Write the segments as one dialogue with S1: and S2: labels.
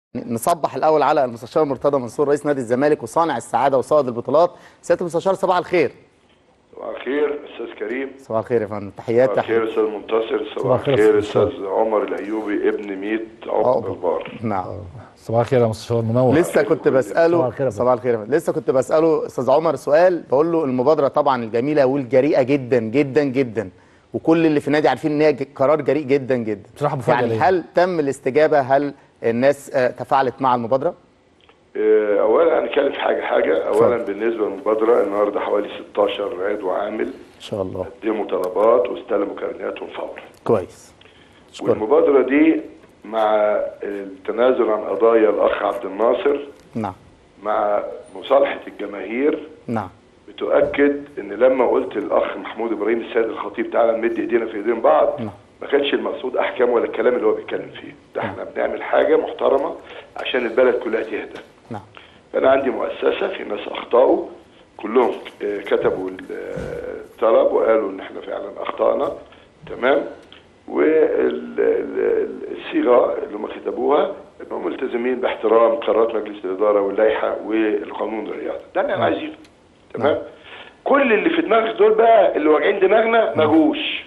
S1: نصبح الاول على المستشار مرتضى منصور رئيس نادي الزمالك وصانع السعاده وصائد البطولات سياده المستشار صباح الخير
S2: صباح الخير استاذ كريم
S1: صباح الخير يا فندم تحيات
S2: صباح الخير
S1: تحيات
S2: استاذ منتصر صباح
S3: الخير
S2: الخير
S3: أستاذ
S2: استاذ عمر الايوبي ابن ميت عقب
S1: عقب.
S2: البار
S1: نعم
S3: صباح الخير يا مستشار منور
S1: لسه كنت
S3: صباح
S1: بساله
S3: الخير يا فندم.
S1: صباح الخير يا فندم. لسه كنت بساله استاذ عمر سؤال بقول له المبادره طبعا الجميله والجريئه جدا جدا جدا وكل اللي في النادي عارفين ان هي ج- قرار جريء جدا جدا
S3: بصراحة مفاجأة
S1: يعني
S3: ليا.
S1: هل تم الاستجابه هل الناس آه، تفاعلت مع المبادره
S2: آه، اولا هنتكلم في حاجه حاجه اولا بالنسبه للمبادره النهارده حوالي 16 عضو عامل
S1: ان شاء الله
S2: قدموا طلبات واستلموا كارنياتهم فورا
S1: كويس شكرا
S2: والمبادره دي مع التنازل عن قضايا الاخ عبد الناصر
S1: نعم
S2: مع مصالحه الجماهير
S1: نعم
S2: بتؤكد ان لما قلت الاخ محمود ابراهيم السيد الخطيب تعالى نمد ايدينا في ايدين بعض
S1: نعم.
S2: ما كانش المقصود احكام ولا الكلام اللي هو بيتكلم فيه ده احنا بنعمل حاجه محترمه عشان البلد كلها تهدى
S1: نعم
S2: فانا عندي مؤسسه في ناس اخطاوا كلهم آه، كتبوا الطلب وقالوا ان احنا فعلا اخطانا تمام والصيغه اللي هم كتبوها انهم ملتزمين باحترام قرارات مجلس الاداره واللائحه والقانون الرياضي ده اللي احنا عايزينه تمام كل اللي في دماغك دول بقى اللي واجعين دماغنا ما جوش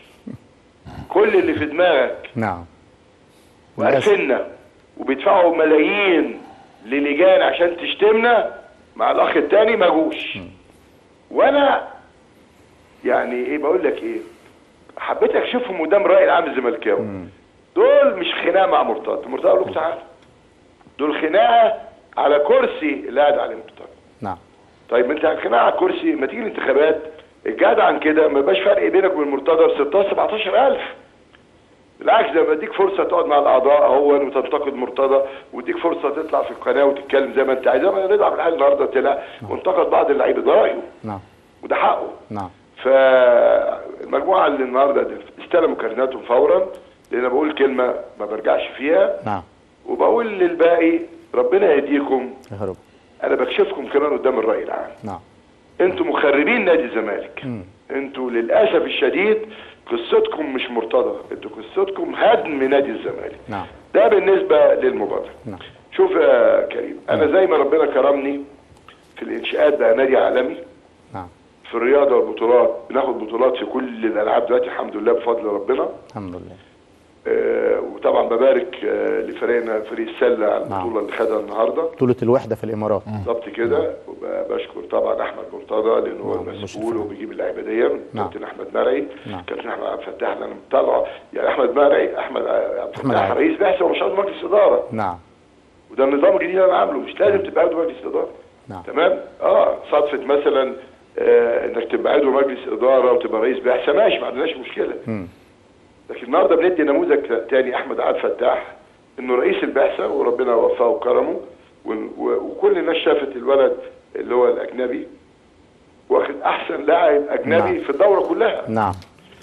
S2: كل اللي في دماغك
S1: نعم للأسف.
S2: وقرفنا وبيدفعوا ملايين للجان عشان تشتمنا مع الاخ التاني ما جوش وانا يعني ايه بقول لك ايه حبيت اكشفهم قدام الراي العام الزملكاوي دول مش خناقه مع مرتضى مرتضى قال لك تعالى دول خناقه على كرسي اللي قاعد عليه مرتضى
S1: نعم
S2: طيب ما انت خناقه على الكرسي ما تيجي الانتخابات الجدع عن كده ما يبقاش فرق بينك وبين مرتضى 16 17000 بالعكس ده بديك فرصه تقعد مع الاعضاء اهو وتنتقد مرتضى واديك فرصه تطلع في القناه وتتكلم زي ما انت عايز زي ما رضا عبد الحليم النهارده طلع وانتقد بعض اللعيبه ده رايه
S1: نعم
S2: وده حقه
S1: نعم
S2: فالمجموعه اللي النهارده دي استلموا كارناتهم فورا لان أنا بقول كلمه ما برجعش فيها
S1: نعم
S2: وبقول للباقي ربنا يهديكم
S1: يا رب
S2: انا بكشفكم كمان قدام الراي العام
S1: نعم
S2: انتوا مخربين نادي الزمالك انتوا للاسف الشديد قصتكم مش مرتضى انتوا قصتكم هدم نادي الزمالك
S1: نعم
S2: ده بالنسبه للمبادره
S1: نعم
S2: شوف يا كريم انا زي ما ربنا كرمني في الانشاءات بقى نادي عالمي
S1: نعم
S2: في الرياضه والبطولات بناخد بطولات في كل الالعاب دلوقتي الحمد لله بفضل ربنا
S1: الحمد لله
S2: آه وطبعا ببارك آه لفريقنا فريق السله على
S1: نعم.
S2: البطوله اللي خدها النهارده
S1: بطوله الوحده في الامارات
S2: بالظبط كده وبشكر طبعا احمد مرتضى لان هو
S1: نعم،
S2: المسؤول
S1: مشرف.
S2: وبيجيب اللعيبه دي
S1: نعم.
S2: كابتن احمد مرعي
S1: نعم.
S2: كابتن احمد عبد الفتاح اللي انا متابعه يعني احمد مرعي احمد عبد
S1: أحمد
S2: الفتاح
S1: عبد.
S2: رئيس بعثه ومش عضو مجلس اداره
S1: نعم
S2: وده النظام الجديد اللي انا عامله مش لازم تبقى عضو مجلس اداره
S1: نعم.
S2: تمام اه صدفه مثلا آه انك تبقى عضو مجلس اداره وتبقى رئيس بعثه ماشي ما عندناش مشكله
S1: مم.
S2: لكن النهارده بندي نموذج تاني احمد عبد الفتاح انه رئيس البعثه وربنا وفقه وكرمه ون- و- وكل الناس شافت الولد اللي هو الاجنبي واخد احسن لاعب اجنبي
S1: نعم.
S2: في الدوره كلها
S1: نعم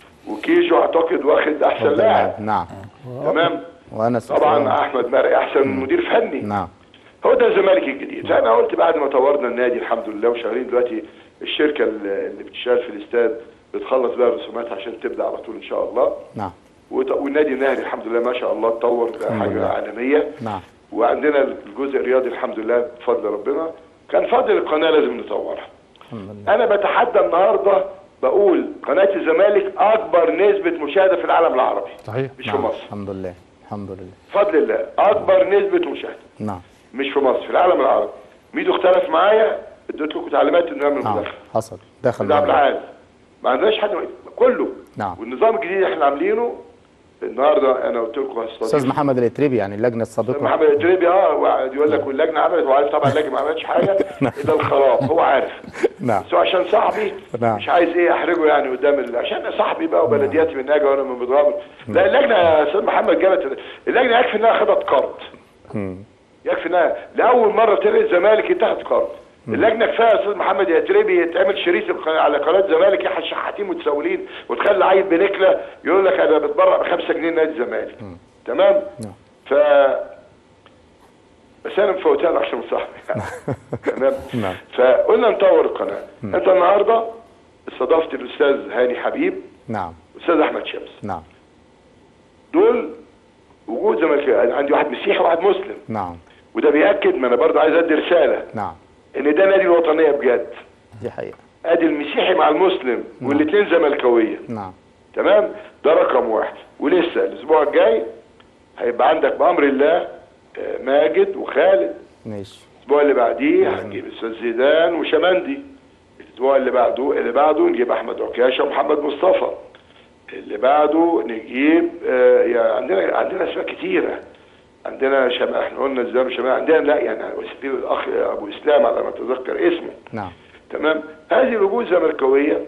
S2: وكيجو اعتقد واخد احسن
S1: اتفضل
S2: لاعب
S1: نعم
S2: تمام
S1: وانا
S2: طبعا احمد مرعي احسن مدير فني
S1: نعم
S2: هو ده الزمالك الجديد فانا قلت بعد ما طورنا النادي الحمد لله وشغالين دلوقتي الشركه اللي اللي بتشتغل في الاستاد بتخلص بقى الرسومات عشان تبدا على طول ان شاء الله
S1: نعم
S2: وت- والنادي النهري الحمد لله ما شاء الله اتطور بقى
S1: الحمد
S2: حاجه
S1: لله.
S2: عالميه
S1: نعم
S2: وعندنا الجزء الرياضي الحمد لله بفضل ربنا كان فاضل القناه لازم نطورها
S1: الحمد لله
S2: انا بتحدى النهارده بقول قناه الزمالك اكبر نسبه مشاهده في العالم العربي
S3: صحيح
S2: مش في
S1: نعم
S2: مصر
S1: الحمد لله الحمد لله
S2: بفضل الله اكبر نسبه مشاهده
S1: نعم
S2: مش في مصر في العالم العربي ميدو اختلف معايا اديت لكم تعليمات انه يعمل
S1: نعم
S2: مداخله
S1: حصل دخل
S2: ده
S1: الموضوع.
S2: العالم ما عندناش حد كله
S1: نعم.
S2: والنظام الجديد اللي احنا عاملينه النهارده انا قلت لكم هستضيف
S1: استاذ محمد الاتريبي يعني اللجنه السابقه
S2: محمد التريبي اه وقعد يقول لك واللجنه عملت وعارف طبعا اللجنه ما عملتش حاجه الا الخراب هو عارف
S1: نعم
S2: بس هو عشان صاحبي
S1: نعم.
S2: مش عايز ايه احرجه يعني قدام ال... عشان صاحبي بقى وبلدياتي من ناجا وانا من بضراب لا اللجنه يا استاذ محمد جابت اللجنه يكفي انها خدت قرض
S1: مم.
S2: يكفي انها لاول مره فريق الزمالك يتاخد قرض اللجنه كفايه يا استاذ محمد يا تريبي يتعمل شريط الق- على قناه الزمالك يحيى الشحاتين متسولين وتخلي عيل بنكله يقول لك انا بتبرع ب 5 جنيه نادي الزمالك تمام
S1: نعم.
S2: ف بس انا مفوتها له عشان صاحبي تمام
S1: نعم.
S2: فقلنا نطور القناه انت النهارده استضفت الاستاذ هاني حبيب
S1: نعم
S2: والاستاذ احمد شمس
S1: نعم
S2: دول وجود زمالك عندي واحد مسيحي وواحد مسلم
S1: نعم
S2: وده بياكد ما انا برضه عايز ادي رساله
S1: نعم
S2: ان ده نادي الوطنيه بجد
S1: دي حقيقه
S2: ادي المسيحي مع المسلم والاثنين زملكاويه
S1: نعم
S2: تمام ده رقم واحد ولسه الاسبوع الجاي هيبقى عندك بامر الله آه، ماجد وخالد
S1: ماشي
S2: الاسبوع اللي بعديه هنجيب استاذ زيدان وشمندي الاسبوع اللي بعده اللي بعده نجيب احمد عكاشه ومحمد مصطفى اللي بعده نجيب آه يعني عندنا عندنا اسماء كتيره عندنا شمال احنا قلنا زيدان وشمال عندنا لا يعني في الاخ ابو اسلام على ما اتذكر اسمه
S1: نعم
S2: تمام هذه الوجوه الزملكاويه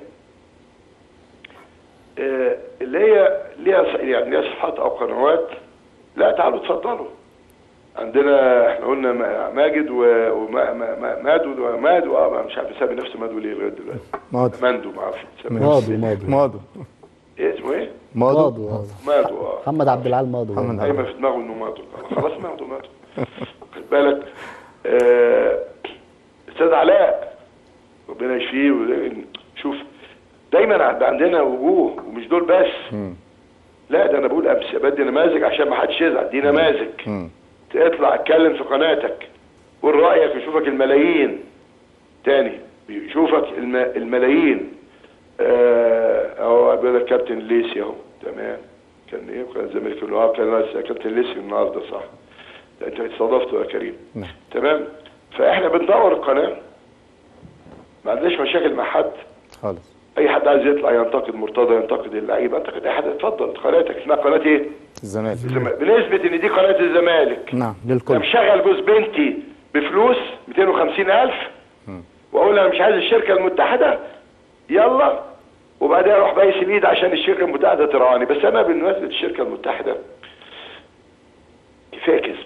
S2: آه، اللي هي ليها ص- يعني ليها صفحات او قنوات لا تعالوا اتفضلوا عندنا احنا قلنا ما- ماجد ومادو ومادو اه مش عارف يسمي نفسه مادو ليه لغايه دلوقتي
S1: ماضو
S2: ماندو ما اعرفش يسمي
S3: ماضو
S2: نفسه إيه.
S3: ماضو
S1: ماضو
S2: ايه اسمه ايه؟
S1: ماضو
S4: ماضو آه.
S2: مادو اه
S4: محمد عبد العال ماضو
S1: محمد عبد
S2: دايما في دماغه انه مادو خلاص مادو مادو خد بالك آه، استاذ علاء ربنا يشفيه و- شوف دايما عند- عندنا وجوه ومش دول بس لا ده انا بقول امس بدي نماذج عشان ما حدش يزعل دي نماذج
S1: مم.
S2: تطلع اتكلم في قناتك قول رايك يشوفك الملايين تاني يشوفك الم... الملايين آه، اهو بيقول لك كابتن ليسي اهو تمام كان ايه كان الزمالك اللي هو كان لسه كابتن ليسي النهارده صح ده انت استضفته يا كريم
S1: نعم.
S2: تمام فاحنا بندور القناه ما عندناش مشاكل مع حد
S1: خالص
S2: اي حد عايز يطلع ينتقد مرتضى ينتقد اللعيبه انتقد اي حد اتفضل قناتك اسمها قناه ايه؟
S1: الزمالك
S2: الزم- بنسبه ان دي قناه الزمالك
S1: نعم
S2: انا
S1: للكل
S2: مشغل جوز بنتي بفلوس 250 الف واقول انا مش عايز الشركه المتحده يلا وبعدين اروح بايس الايد عشان الشركه المتحده ترعاني بس انا بالنسبه للشركه المتحده كفايه كذب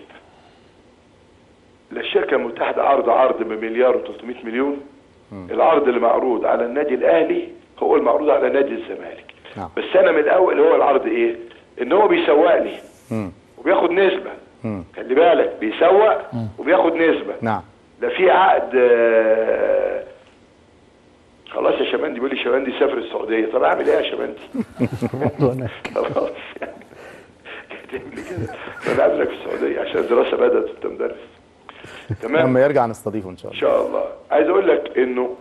S2: لا الشركه المتحده عرض عرض بمليار و300 مليون العرض اللي معروض على النادي الاهلي هو المعروض على نادي الزمالك
S1: نعم.
S2: بس انا من الاول هو العرض ايه ان هو بيسوق لي
S1: مم.
S2: وبياخد نسبه
S1: مم.
S2: خلي بالك بيسوق وبياخد نسبه
S1: نعم
S2: ده في عقد آه، خلاص يا شمندي بيقول لي شمندي سافر السعوديه طب اعمل ايه يا شمندي؟ خلاص يعني تعمل كده طب اعمل لك في السعوديه عشان الدراسه بدات وانت مدرس تمام
S1: لما يرجع نستضيفه ان شاء
S2: ان
S1: الله
S2: شاء الله عايز اقول لك انه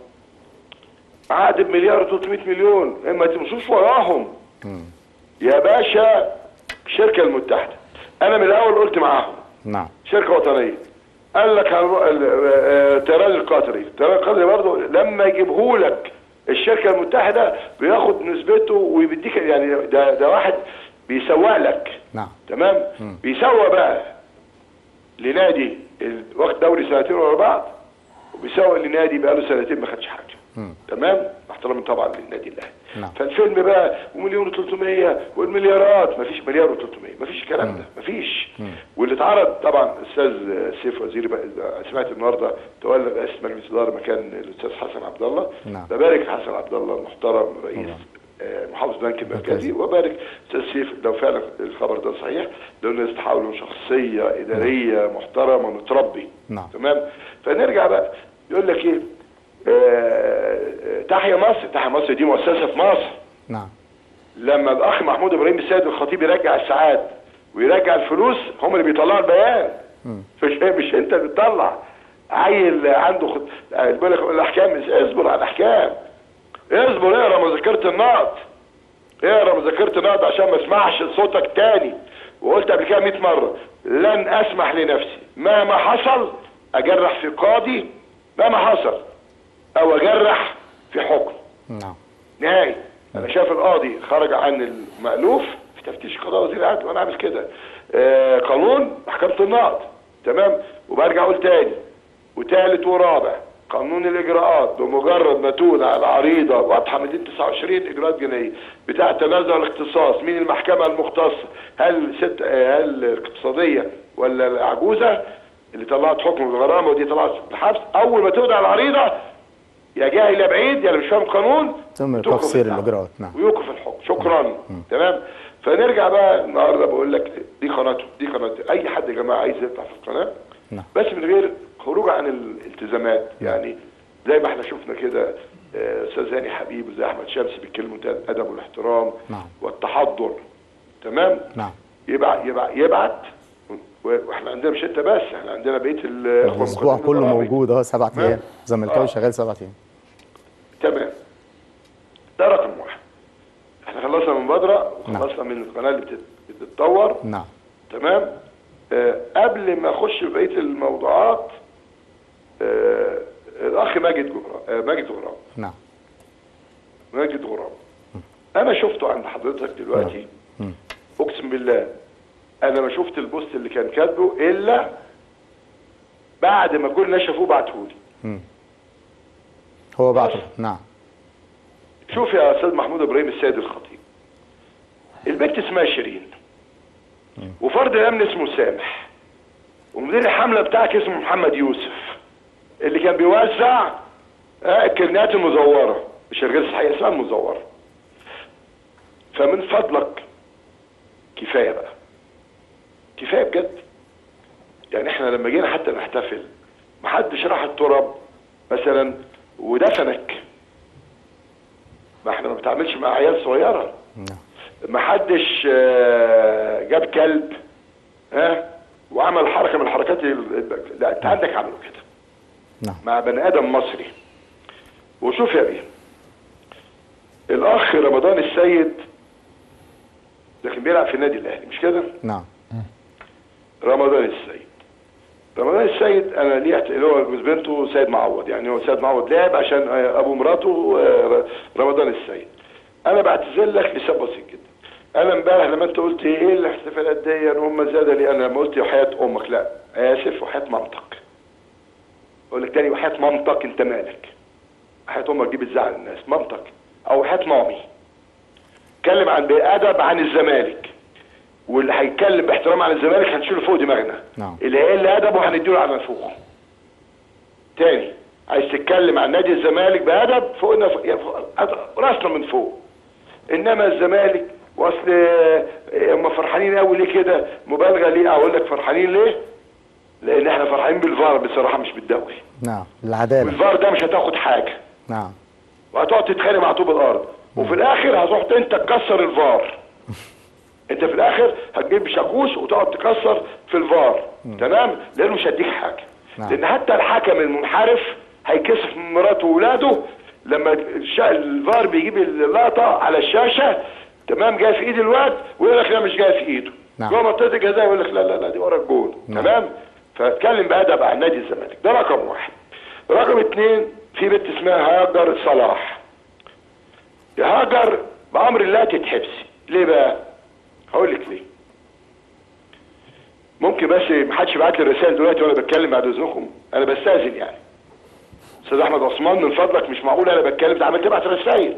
S2: عقد بمليار و300 مليون ما تمشوش وراهم يا باشا الشركه المتحده انا من الاول قلت معاهم
S1: نعم
S2: شركه وطنيه قال لك هنروح ال- آه، الطيران القطري الطيران القطري برضه لما يجيبه لك الشركه المتحده بياخد نسبته وبيديك يعني ده ده واحد بيسوق لك
S1: نعم
S2: تمام بيسوق بقى لنادي ال- واخد دوري سنتين ورا بعض وبيسوق لنادي بقى له سنتين ما خدش حاجه تمام احترامي طبعا للنادي الاهلي
S1: نعم.
S2: فالفيلم بقى ومليون و300 والمليارات مفيش مليار و300 مفيش الكلام ده مفيش واللي اتعرض طبعا استاذ سيف وزير بقى سمعت النهارده تولى رئاسه مجلس الاداره مكان الاستاذ حسن عبد الله
S1: نعم.
S2: ببارك حسن عبد الله المحترم رئيس
S1: طبعا.
S2: آه، محافظ بنك
S1: مركزي.
S2: المركزي وبارك استاذ سيف لو فعلا الخبر ده صحيح لو الناس تحاولوا شخصيه اداريه محترمه متربي
S1: نعم.
S2: تمام فنرجع بقى يقول لك ايه آه، آه، تحيا مصر تحيا مصر دي مؤسسه في مصر
S1: نعم
S2: لما الاخ محمود ابراهيم السيد الخطيب يرجع الساعات ويرجع الفلوس هم اللي بيطلعوا البيان مش مش انت اللي بتطلع عيل عنده خط... بيقول لك الاحكام اصبر على الاحكام اصبر اقرا مذكره النقد اقرا مذكره النقد عشان ما اسمعش صوتك تاني وقلت قبل كده 100 مره لن اسمح لنفسي مهما حصل اجرح في قاضي مهما حصل او اجرح في حكم
S1: نعم
S2: نهائي انا شايف القاضي خرج عن المألوف في تفتيش قضاء وزير العدل وانا عامل كده آه قانون محكمة النقد تمام وبرجع اقول تاني وتالت ورابع قانون الاجراءات بمجرد ما تولى على عريضه واضحه من 29 اجراءات جنائيه بتاع تنازع الاختصاص مين المحكمه المختصه هل ست آه، هل الاقتصاديه ولا العجوزه اللي طلعت حكم بالغرامه ودي طلعت بالحبس اول ما تودع العريضه يا جاهل يا بعيد يا اللي مش فاهم قانون
S1: ثم
S2: توقف
S1: تقصير
S2: الدعوة.
S1: الإجراءات، نعم.
S2: ويوقف الحكم شكرا تمام فنرجع بقى النهارده بقول لك دي قناته دي قناته اي حد يا جماعه عايز يطلع في القناه
S1: نعم.
S2: بس من غير خروج عن الالتزامات يعني زي ما احنا شفنا كده آه، استاذ هاني حبيب وزي احمد شمس بيتكلموا ده الادب والاحترام
S1: نعم.
S2: والتحضر تمام
S1: نعم
S2: يبعت يبعت يبعت و- واحنا عندنا مش انت بس احنا عندنا بقيه الاخوه
S1: الاسبوع
S2: المقدمين
S1: كله
S2: البرامج.
S1: موجود اهو سبع
S2: نعم.
S1: ايام زملكاوي
S2: آه.
S1: شغال سبع ايام
S2: تمام ده رقم واحد احنا خلصنا من بدرة وخلصنا من القناه اللي بتت- بتتطور
S1: نعم
S2: تمام آه قبل ما اخش في بقيه الموضوعات آه الاخ ماجد جغرا آه ماجد غراب
S1: نعم
S2: ماجد غراب انا شفته عند حضرتك دلوقتي اقسم بالله انا ما شفت البوست اللي كان كاتبه الا بعد ما كل الناس شافوه بعتهولي
S1: هو بعته نعم
S2: شوف يا استاذ محمود ابراهيم السيد الخطيب البنت اسمها شيرين وفرد الامن اسمه سامح ومدير الحمله بتاعك اسمه محمد يوسف اللي كان بيوزع آه، الكرنيات المزوره مش الغير صحيحه اسمها المزوره فمن فضلك كفايه بقى كفايه بجد يعني احنا لما جينا حتى نحتفل محدش راح التراب مثلا ودفنك ما احنا ما بنتعاملش مع عيال صغيره
S1: نعم
S2: ما حدش آه، جاب كلب ها وعمل حركه من الحركات ال- لا انت عندك عملوا كده
S1: نعم
S2: مع بني ادم مصري وشوف يا بيه الاخ رمضان السيد ده كان بيلعب في النادي الاهلي مش كده
S1: نعم
S2: رمضان السيد رمضان السيد انا ليه احت- اللي هو جوز بنته سيد معوض يعني هو سيد معوض لعب عشان آه، ابو مراته آه، رمضان السيد انا بعتذر لك لسبب بسيط جدا انا امبارح لما انت قلت ايه الاحتفالات دي هم زاد لي انا لما قلت وحياه امك لا اسف وحياه مامتك اقول لك تاني وحياه مامتك انت مالك وحياه امك دي بتزعل الناس مامتك او وحياه مامي اتكلم عن بادب عن الزمالك واللي هيتكلم باحترام عن الزمالك هنشيله فوق دماغنا
S1: نعم.
S2: اللي هيقل ادبه هنديله على نفوخه تاني عايز تتكلم عن نادي الزمالك بادب فوقنا فوق يا فوق- راسنا من فوق انما الزمالك واصل آه، هم فرحانين قوي ليه كده مبالغه ليه اقول لك فرحانين ليه لان احنا فرحانين بالفار بصراحه مش بالدوري
S1: نعم العداله
S2: والفار ده مش هتاخد حاجه
S1: نعم
S2: وهتقعد تتخانق مع طوب الارض وفي الاخر هتروح انت تكسر الفار انت في الاخر هتجيب شاكوش وتقعد تكسر في الفار تمام لانه مش هيديك حاجه
S1: نعم.
S2: لان حتى الحكم المنحرف هيكسف من مراته واولاده لما الش- الفار بيجيب اللقطه على الشاشه تمام جايه في ايد الواد ويقول لك لا مش جايه في ايده
S1: نعم.
S2: جوه منطقه الجزاء يقول لك لا لا لا دي ورا الجول
S1: نعم.
S2: تمام فاتكلم بادب عن نادي الزمالك ده رقم واحد رقم اتنين في بنت اسمها هاجر صلاح يا هاجر بامر الله تتحبسي ليه بقى هقول لك ليه ممكن بس محدش يبعت لي الرسائل دلوقتي وانا بتكلم بعد اذنكم انا بستاذن يعني استاذ احمد عثمان من فضلك مش معقول انا بتكلم ده عمال تبعت رسائل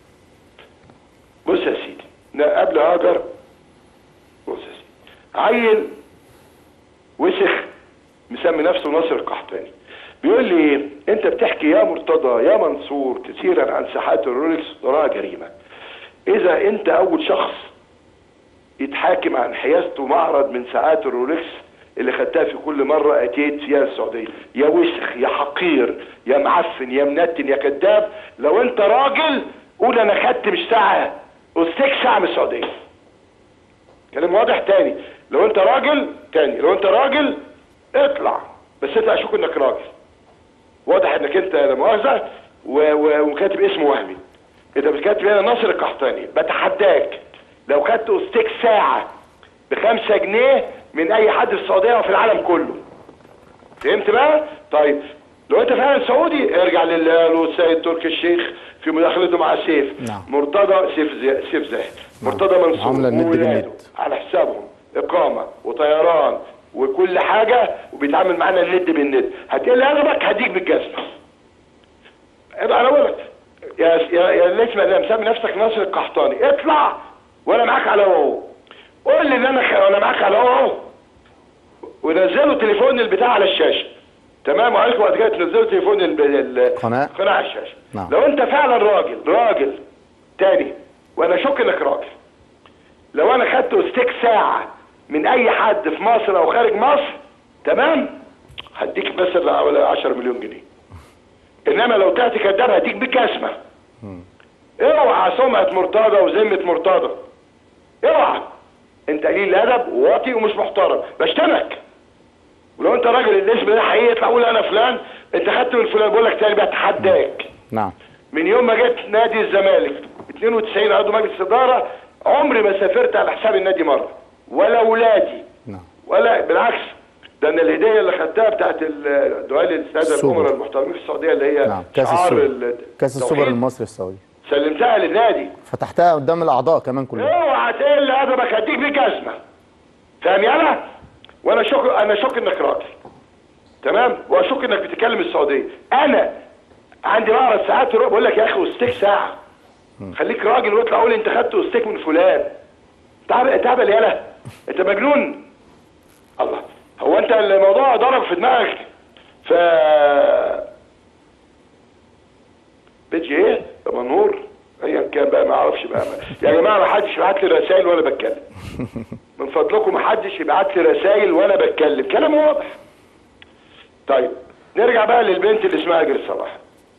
S2: بص يا سيدي لا، قبل هاجر بص يا سيدي عيل وسخ مسمي نفسه ناصر القحطاني بيقول لي ايه انت بتحكي يا مرتضى يا منصور كثيرا عن ساحات الرولكس وراها جريمه اذا انت اول شخص يتحاكم عن حيازته معرض من ساعات الرولكس اللي خدتها في كل مرة اتيت فيها السعودية يا وسخ يا حقير يا معفن يا منتن يا كذاب لو انت راجل قول انا خدت مش ساعة استيك ساعة من السعودية كلام واضح تاني لو انت راجل تاني لو انت راجل اطلع بس انت اشوف انك راجل واضح انك انت لا مؤاخذة و- و- وكاتب اسم وهمي انت بتكتب هنا ناصر القحطاني بتحداك لو خدت استيك ساعة بخمسة جنيه من اي حد في السعودية وفي العالم كله فهمت بقى؟ طيب لو انت فعلا سعودي ارجع للي قاله السيد تركي الشيخ في مداخلته مع سيف
S1: نعم.
S2: مرتضى سيف زي... سيف زاهد مرتضى منصور
S1: عاملة الند
S2: وولاده
S1: بالند.
S2: على حسابهم اقامه وطيران وكل حاجه وبيتعامل معانا الند بالند هتقل ادبك هديك بالجزمه انا اقول لك يا يا يا اللي اسمه اللي مسمي نفسك ناصر القحطاني اطلع وانا معاك على هو قول لي ان انا خ... وانا معاك على هو ونزلوا تليفون البتاع على الشاشه تمام وعليكم بعد كده تنزلوا تليفون ال... ال...
S1: قناة.
S2: القناه على الشاشه
S1: نعم.
S2: لو انت فعلا راجل راجل تاني وانا اشك انك راجل لو انا خدت ستيك ساعه من اي حد في مصر او خارج مصر تمام هديك بس حوالي 10 مليون جنيه انما لو طلعت كداب هديك بكاسمه اوعى سمعه مرتضى وذمه مرتضى اوعى انت قليل الادب وواطي ومش محترم بشتمك ولو انت راجل الاسم ده حقيقي اطلع قول انا فلان انت خدت من فلان بقول لك تاني بتحداك
S1: نعم
S2: من يوم ما جيت نادي الزمالك 92 عضو مجلس اداره عمري ما سافرت على حساب النادي مره ولا اولادي
S1: نعم
S2: ولا بالعكس ده انا الهديه اللي خدتها بتاعت الدعاء للساده
S1: السوبر.
S2: الامراء المحترمين في السعوديه اللي هي
S1: نعم كاس
S2: شعار
S1: السوبر
S2: ال-
S1: كاس السوبر
S2: التوحيد،
S1: المصري السعودي
S2: سلمتها للنادي
S1: فتحتها قدام الاعضاء كمان كلهم
S2: اوعى تقل ادبك هديك بجزمه فاهم يالا وانا شك انا شك انك راجل تمام واشك انك بتتكلم السعوديه انا عندي بعض ساعات تروح بقول لك يا اخي استيك ساعه خليك راجل واطلع قول انت خدت استيك من فلان تعب تعبل يالا انت مجنون الله هو انت الموضوع ضرب في دماغك ف بيجي ايه يا منور ايا كان بقى ما اعرفش بقى يا جماعه ما حدش يبعت لي رسائل وانا بتكلم من فضلكم ما حدش يبعت لي رسائل وانا بتكلم كلام واضح طيب نرجع بقى للبنت اللي اسمها هاجر صلاح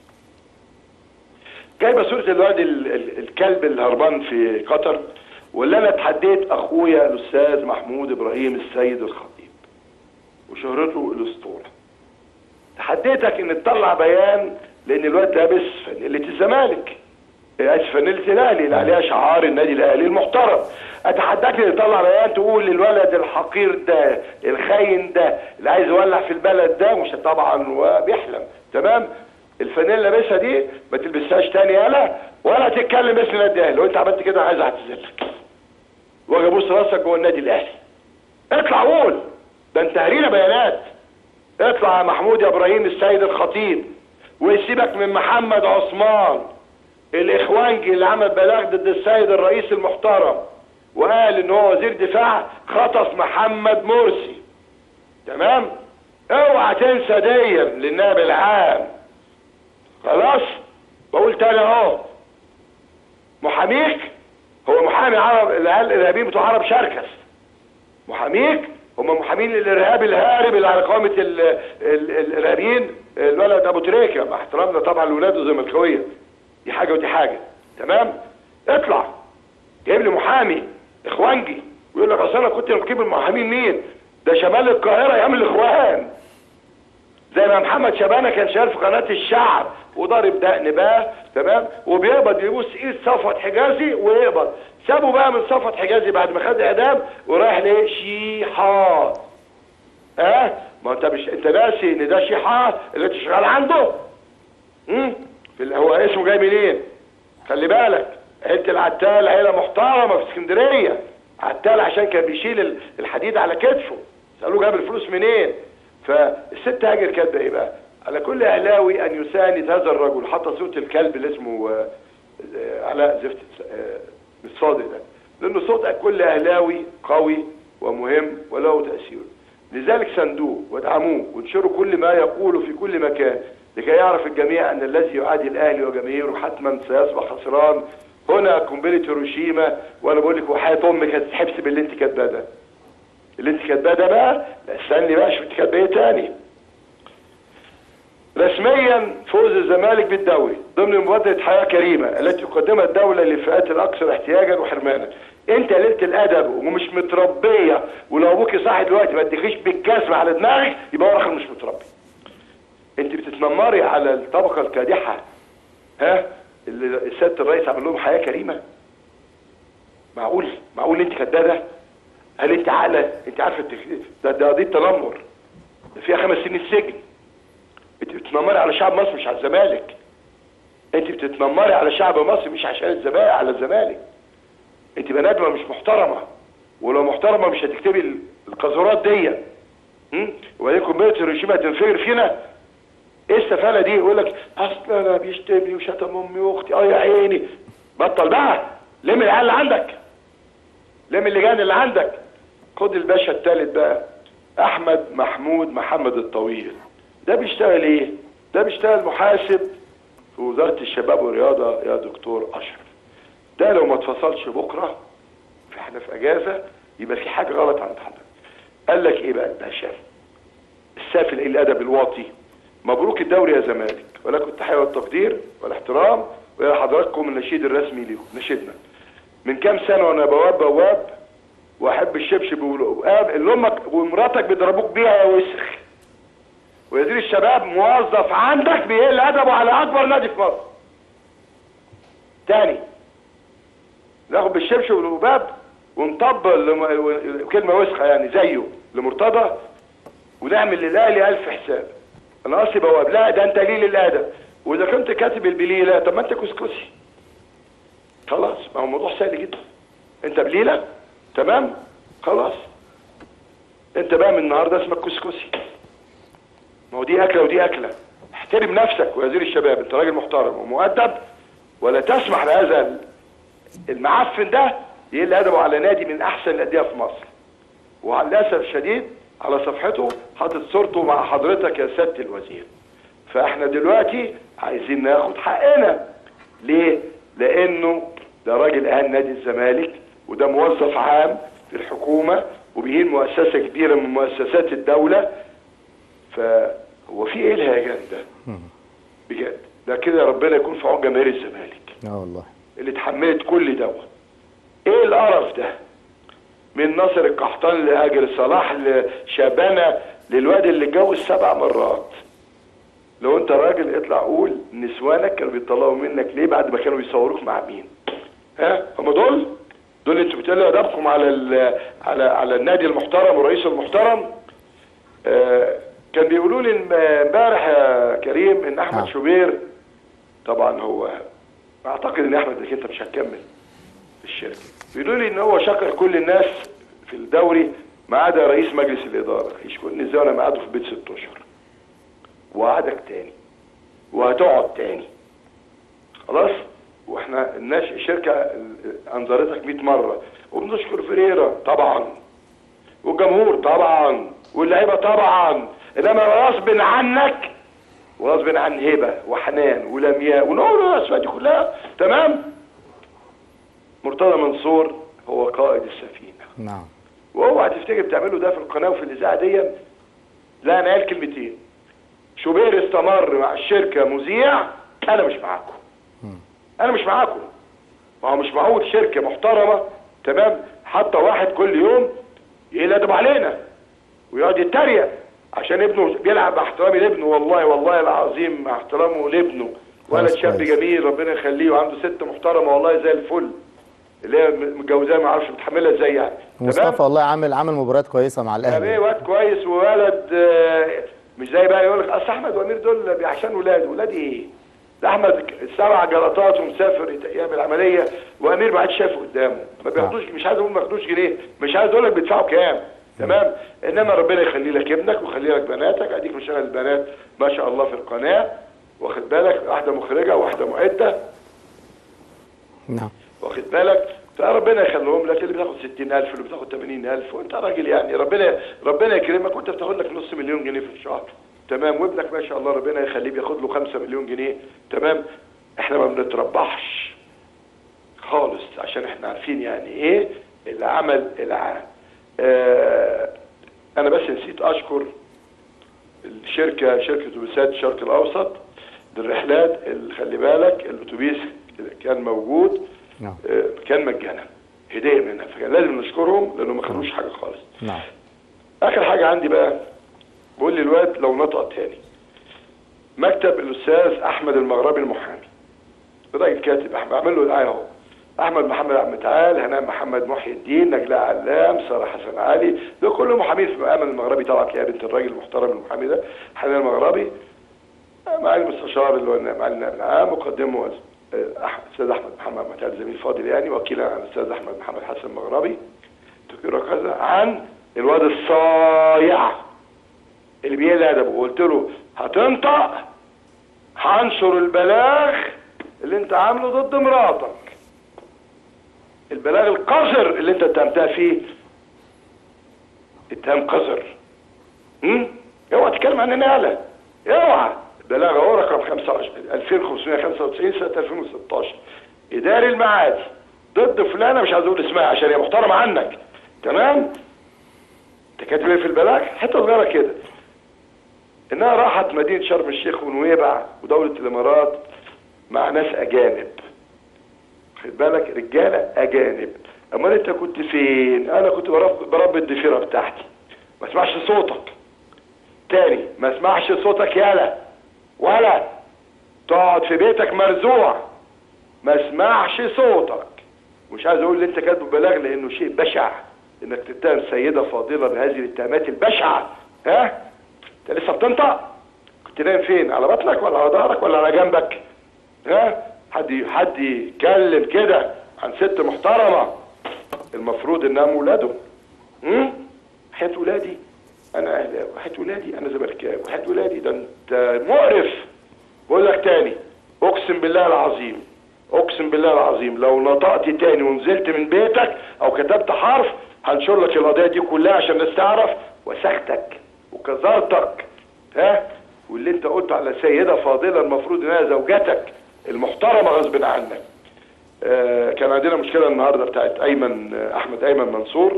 S2: جايبه صوره الواد ال- ال- الكلب الهربان في قطر واللي انا اتحديت اخويا الاستاذ محمود ابراهيم السيد الخطيب وشهرته الاسطوره تحديتك ان تطلع بيان لان الواد لابس فانيله الزمالك اسف فانيله الاهلي اللي عليها شعار النادي الاهلي المحترم اتحداك ان تطلع بيان تقول للولد الحقير ده الخاين ده اللي عايز يولع في البلد ده مش طبعا وبيحلم تمام الفانيله اللي لابسها دي ما تلبسهاش تاني يالا ولا تتكلم باسم النادي الاهلي لو انت عملت كده عايز اعتذرلك واجي ابوس راسك جوه النادي الاهلي اطلع قول ده انت هرينا بيانات اطلع يا محمود يا ابراهيم السيد الخطيب ويسيبك من محمد عثمان الاخوانجي اللي عمل بلاغ ضد السيد الرئيس المحترم وقال ان هو وزير دفاع خطف محمد مرسي تمام اوعى تنسى ديا للنائب العام خلاص بقول تاني اهو محاميك هو محامي عرب العيال الارهابيين بتوع عرب شركس محاميك هم محامين الارهاب الهارب اللي على قائمه ال- ال- الارهابيين الولد ابو تريكه مع احترامنا طبعا لاولاده الزملكاويه دي حاجه ودي حاجه تمام اطلع جايب لي محامي اخوانجي ويقول لك اصل انا كنت نقيب المحامين مين ده شمال القاهره ايام الاخوان زي ما محمد شبانه كان شغال في قناه الشعب وضارب دقن بقى تمام وبيقبض يبوس ايد صفوت حجازي ويقبض سابه بقى من صفوت حجازي بعد ما خد اعدام ورايح ليه شيحات ها أه؟ ما انت مش انت ناسي ان ده شيحات اللي انت شغال عنده امم في ال- هو اسمه جاي منين خلي بالك عيله العتال عيله محترمه في اسكندريه عتال عشان كان بيشيل ال- الحديد على كتفه سالوه جاب الفلوس منين فالست هاجر كاتبه ايه بقى على كل اهلاوي ان يساند هذا الرجل حتى صوره الكلب اللي اسمه آه، آه، علاء زفت آه، الصادق ده لانه صوت كل اهلاوي قوي ومهم وله تاثير لذلك ساندوه وادعموه وانشروا كل ما يقوله في كل مكان لكي يعرف الجميع ان الذي يعادي الاهلي وجماهيره حتما سيصبح خسران هنا قنبله هيروشيما وانا بقول لك وحياه امك هتتحبس باللي انت كاتباه ده اللي انت كاتباه ده بقى لا استني بقى شوف انت كاتبه ايه تاني رسميا فوز الزمالك بالدوري ضمن مبادره حياه كريمه التي تقدمها الدوله للفئات الاكثر احتياجا وحرمانا انت قليله الادب ومش متربيه ولو ابوكي صاحي دلوقتي ما اديكيش بالجزمه على دماغك يبقى هو اخر مش متربي انت بتتنمري على الطبقه الكادحه ها اللي سياده الرئيس عمل لهم حياه كريمه معقول معقول انت كدابه هل انت عاقله انت عارفه انت ده ده قضيه تنمر ده فيها خمس سنين سجن انت بتتنمري على شعب مصر مش على الزمالك انت بتتنمري على شعب مصر مش عشان الزمالك على الزمالك انت بني ادمه مش محترمه ولو محترمه مش هتكتبي ال- القذورات دي هم؟ وبعدين قنبله هيروشيما هتنفجر فينا ايه السفاله دي يقول لك اصل انا بيشتمني وشتم امي واختي اه يا عيني بطل بقى لم العيال اللي عندك لم اللجان اللي عندك خد الباشا الثالث بقى احمد محمود محمد الطويل ده بيشتغل ايه ده بيشتغل محاسب في وزاره الشباب والرياضه يا دكتور اشرف ده لو ما اتفصلش بكره في احنا في اجازه يبقى في حاجه غلط عند حضرتك قال لك ايه بقى الباشا السافل إيه الادب الواطي مبروك الدوري يا زمالك ولكم التحيه والتقدير والاحترام والى حضراتكم النشيد الرسمي ليكم نشيدنا من كام سنه وانا بواب بواب واحب الشبشب والقاب اللي امك ومراتك بيضربوك بيها يا وسخ وزير الشباب موظف عندك بيقل ادبه على اكبر نادي في مصر تاني ناخد بالشبشب والقباب ونطبل لم- كلمه وسخه يعني زيه لمرتضى ونعمل للاهلي الف حساب انا قصدي بواب لا ده انت قليل الادب واذا كنت كاتب البليله طب ما انت كسكسي خلاص ما هو الموضوع سهل جدا انت بليله تمام خلاص انت بقى من النهارده اسمك كسكسي ما هو دي اكله ودي اكله احترم نفسك وزير الشباب انت راجل محترم ومؤدب ولا تسمح لهذا المعفن ده يقل ادبه على نادي من احسن الانديه في مصر وعلى الاسف الشديد على صفحته حاطط صورته مع حضرتك يا سياده الوزير فاحنا دلوقتي عايزين ناخد حقنا ليه لانه ده راجل اهل نادي الزمالك وده موظف عام في الحكومه وبيهين مؤسسه كبيره من مؤسسات الدوله فهو في ايه الهيجان ده بجد ده كده ربنا يكون في عون جماهير الزمالك
S1: اه والله
S2: اللي اتحملت كل دوت ايه القرف ده من ناصر القحطان لهاجر صلاح لشابانه للواد اللي اتجوز سبع مرات لو انت راجل اطلع قول نسوانك كانوا بيطلعوا منك ليه بعد ما كانوا بيصوروك مع مين ها هم دول دول انتوا بتقولوا ادبكم على ال- على على النادي المحترم والرئيس المحترم آه كان بيقولوا لي امبارح يا كريم ان احمد
S1: نعم.
S2: شوبير طبعا هو اعتقد ان احمد انك انت مش هتكمل في الشركه بيقولوا لي ان هو شكر كل الناس في الدوري ما عدا رئيس مجلس الاداره يشكرني ازاي وانا مقعده في البيت ست اشهر وقعدك تاني وهتقعد تاني خلاص واحنا الناس الشركه انظرتك 100 مره وبنشكر فريرا طبعا والجمهور طبعا واللعيبه طبعا انما غصب عنك وغصب عن هبه وحنان ولمياء ونقول الاسماء دي كلها تمام مرتضى منصور هو قائد السفينه
S1: نعم
S2: واوعى تفتكر بتعملوا ده في القناه وفي الاذاعه دي لا انا قال كلمتين شوبير استمر مع الشركه مذيع انا مش معاكم انا مش معاكم ما هو مش معقول شركه محترمه تمام حتى واحد كل يوم يقلب علينا ويقعد يتريق عشان ابنه بيلعب باحترامي لابنه والله والله العظيم مع احترامه لابنه ولد
S1: كويس،
S2: شاب
S1: كويس.
S2: جميل ربنا يخليه وعنده ست محترمه والله زي الفل اللي هي متجوزاه ما اعرفش متحملها ازاي يعني
S1: مصطفى والله عامل عامل مباريات كويسه مع
S2: يعني ايه
S1: الاهلي
S2: واد كويس وولد آه، مش زي بقى يقول لك اصل احمد وامير دول عشان ولاد ولاد ايه؟ ده احمد سبع جلطات ومسافر يت- يعمل عمليه وامير ما عادش شايفه قدامه ما بياخدوش مش عايز اقول ما بياخدوش جنيه مش عايز اقول لك بيدفعوا كام تمام انما ربنا يخلي لك ابنك ويخلي لك بناتك اديك مشغل البنات ما شاء الله في القناه واخد بالك واحده مخرجه واحده معده
S1: نعم
S2: واخد بالك فربنا يخليهم لك اللي بتاخد 60000 اللي بتاخد 80000 وانت راجل يعني ربنا ربنا يكرمك وانت بتاخد لك نص مليون جنيه في الشهر تمام وابنك ما شاء الله ربنا يخليه بياخد له 5 مليون جنيه تمام احنا ما بنتربحش خالص عشان احنا عارفين يعني ايه العمل العام آه انا بس نسيت اشكر الشركه شركه اتوبيسات الشرق الاوسط للرحلات اللي خلي بالك الاتوبيس اللي كان موجود
S1: نعم
S2: آه، كان مجانا هديه منها فكان لازم نشكرهم لانه ما خدوش حاجه خالص
S1: نعم
S2: اخر حاجه عندي بقى بقول لي الواد لو نطق تاني مكتب الاستاذ احمد المغربي المحامي راجل كاتب احمد اعمل له دعايه اهو احمد محمد عبد المتعال هنام محمد محي الدين نجلاء علام ساره حسن علي ده كله محامين في مقام المغربي طبعا يا بنت الراجل المحترم المحامي ده حنان المغربي مع المستشار اللي هو معالي النائب العام مقدمه آه، أح- الاستاذ احمد محمد متعال زميل فاضل يعني وكيلا عن الاستاذ احمد محمد حسن المغربي تذكره كذا عن الواد الصايع اللي بيقل ادبه قلت له هتنطق هنشر البلاغ اللي انت عامله ضد مراتك البلاغ القذر اللي انت اتهمتها فيه اتهام قذر امم اوعى تتكلم عن نقله اوعى البلاغ اهو رقم 25 2595 سنه 2016 اداري المعادي ضد فلانه مش عايز اقول اسمها عشان هي محترمه عنك تمام انت كاتب ايه في البلاغ حته صغيره كده انها راحت مدينه شرم الشيخ ونويبع ودوله الامارات مع ناس اجانب خد بالك رجاله اجانب امال انت كنت فين انا كنت برب- بربي الضفيره بتاعتي ما اسمعش صوتك تاني ما اسمعش صوتك يالا ولا تقعد في بيتك مرزوع ما اسمعش صوتك مش عايز اقول اللي انت كاتبه بلاغ لانه شيء بشع انك تتهم سيده فاضله بهذه الاتهامات البشعه ها انت لسه بتنطق كنت نايم فين على بطنك ولا على ظهرك ولا على جنبك ها حد حد يتكلم كده عن ست محترمه المفروض انها من ولاده امم حياه ولادي انا اهلاوي حياه ولادي انا زملكاوي حياه ولادي ده انت مقرف بقول لك تاني اقسم بالله العظيم اقسم بالله العظيم لو نطقت تاني ونزلت من بيتك او كتبت حرف هنشر لك القضيه دي كلها عشان الناس تعرف وسختك وكذرتك ها واللي انت قلته على سيده فاضله المفروض انها زوجتك المحترمه غصب عنك آه كان عندنا مشكله النهارده بتاعت ايمن آه، احمد ايمن منصور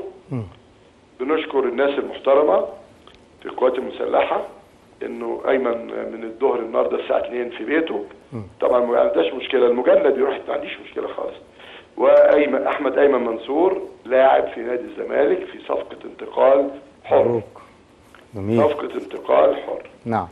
S2: بنشكر الناس المحترمه في القوات المسلحه انه ايمن من الظهر النهارده الساعه 2 في بيته طبعا ما عندناش مشكله المجند يروح ما عنديش مشكله خالص وايمن احمد ايمن منصور لاعب في نادي الزمالك في صفقه انتقال حر
S1: مبروك جميل
S2: صفقه انتقال حر
S1: نعم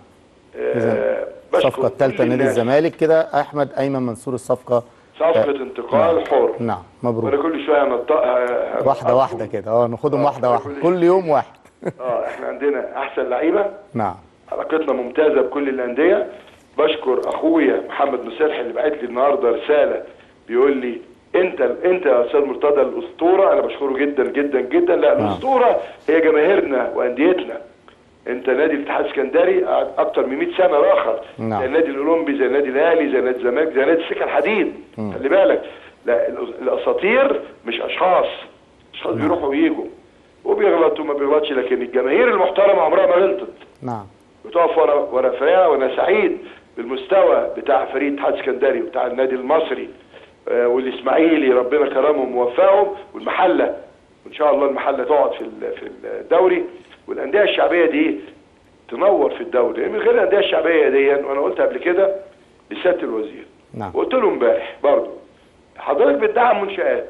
S2: آه بشكر
S1: الصفقه الثالثه
S2: كل
S1: نادي
S2: الناس.
S1: الزمالك كده احمد ايمن منصور الصفقه
S2: صفقه انتقال حر
S1: نعم
S2: وانا
S1: مبروك
S2: كل شويه هنطقها
S1: واحده واحده كده اه ناخدهم
S2: آه،
S1: واحده واحده
S2: كل-
S1: كل يوم واحد
S2: اه احنا عندنا احسن لعيبه
S1: نعم
S2: علاقتنا ممتازه بكل الانديه بشكر اخويا محمد مسرح اللي بعت لي النهارده رساله بيقول لي انت انت يا استاذ مرتضى الاسطوره انا بشكره جدا جدا جدا لا
S1: نعم.
S2: الاسطوره هي جماهيرنا وانديتنا انت نادي الاتحاد السكندري قعد اكتر من 100 سنه راخر
S1: نعم.
S2: زي النادي الاولمبي زي النادي الاهلي زي نادي الزمالك زي نادي السكه الحديد خلي بالك لا الأس- الاساطير مش اشخاص اشخاص بيروحوا ويجوا وبيغلط وما بيغلطش لكن الجماهير المحترمه عمرها ما غلطت
S1: نعم
S2: بتقف ورا ورا فريقها وانا سعيد بالمستوى بتاع فريق الاتحاد السكندري وبتاع النادي المصري آه، والاسماعيلي ربنا كرمهم ووفقهم والمحله وان شاء الله المحله تقعد في ال- في الدوري والانديه الشعبيه دي تنور في الدوري من غير الانديه الشعبيه دي وانا قلت قبل كده لسياده الوزير
S1: نعم.
S2: وقلت له امبارح برضه حضرتك بتدعم منشات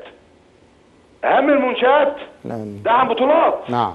S2: اهم المنشات
S1: لا،
S2: دعم بطولات
S1: نعم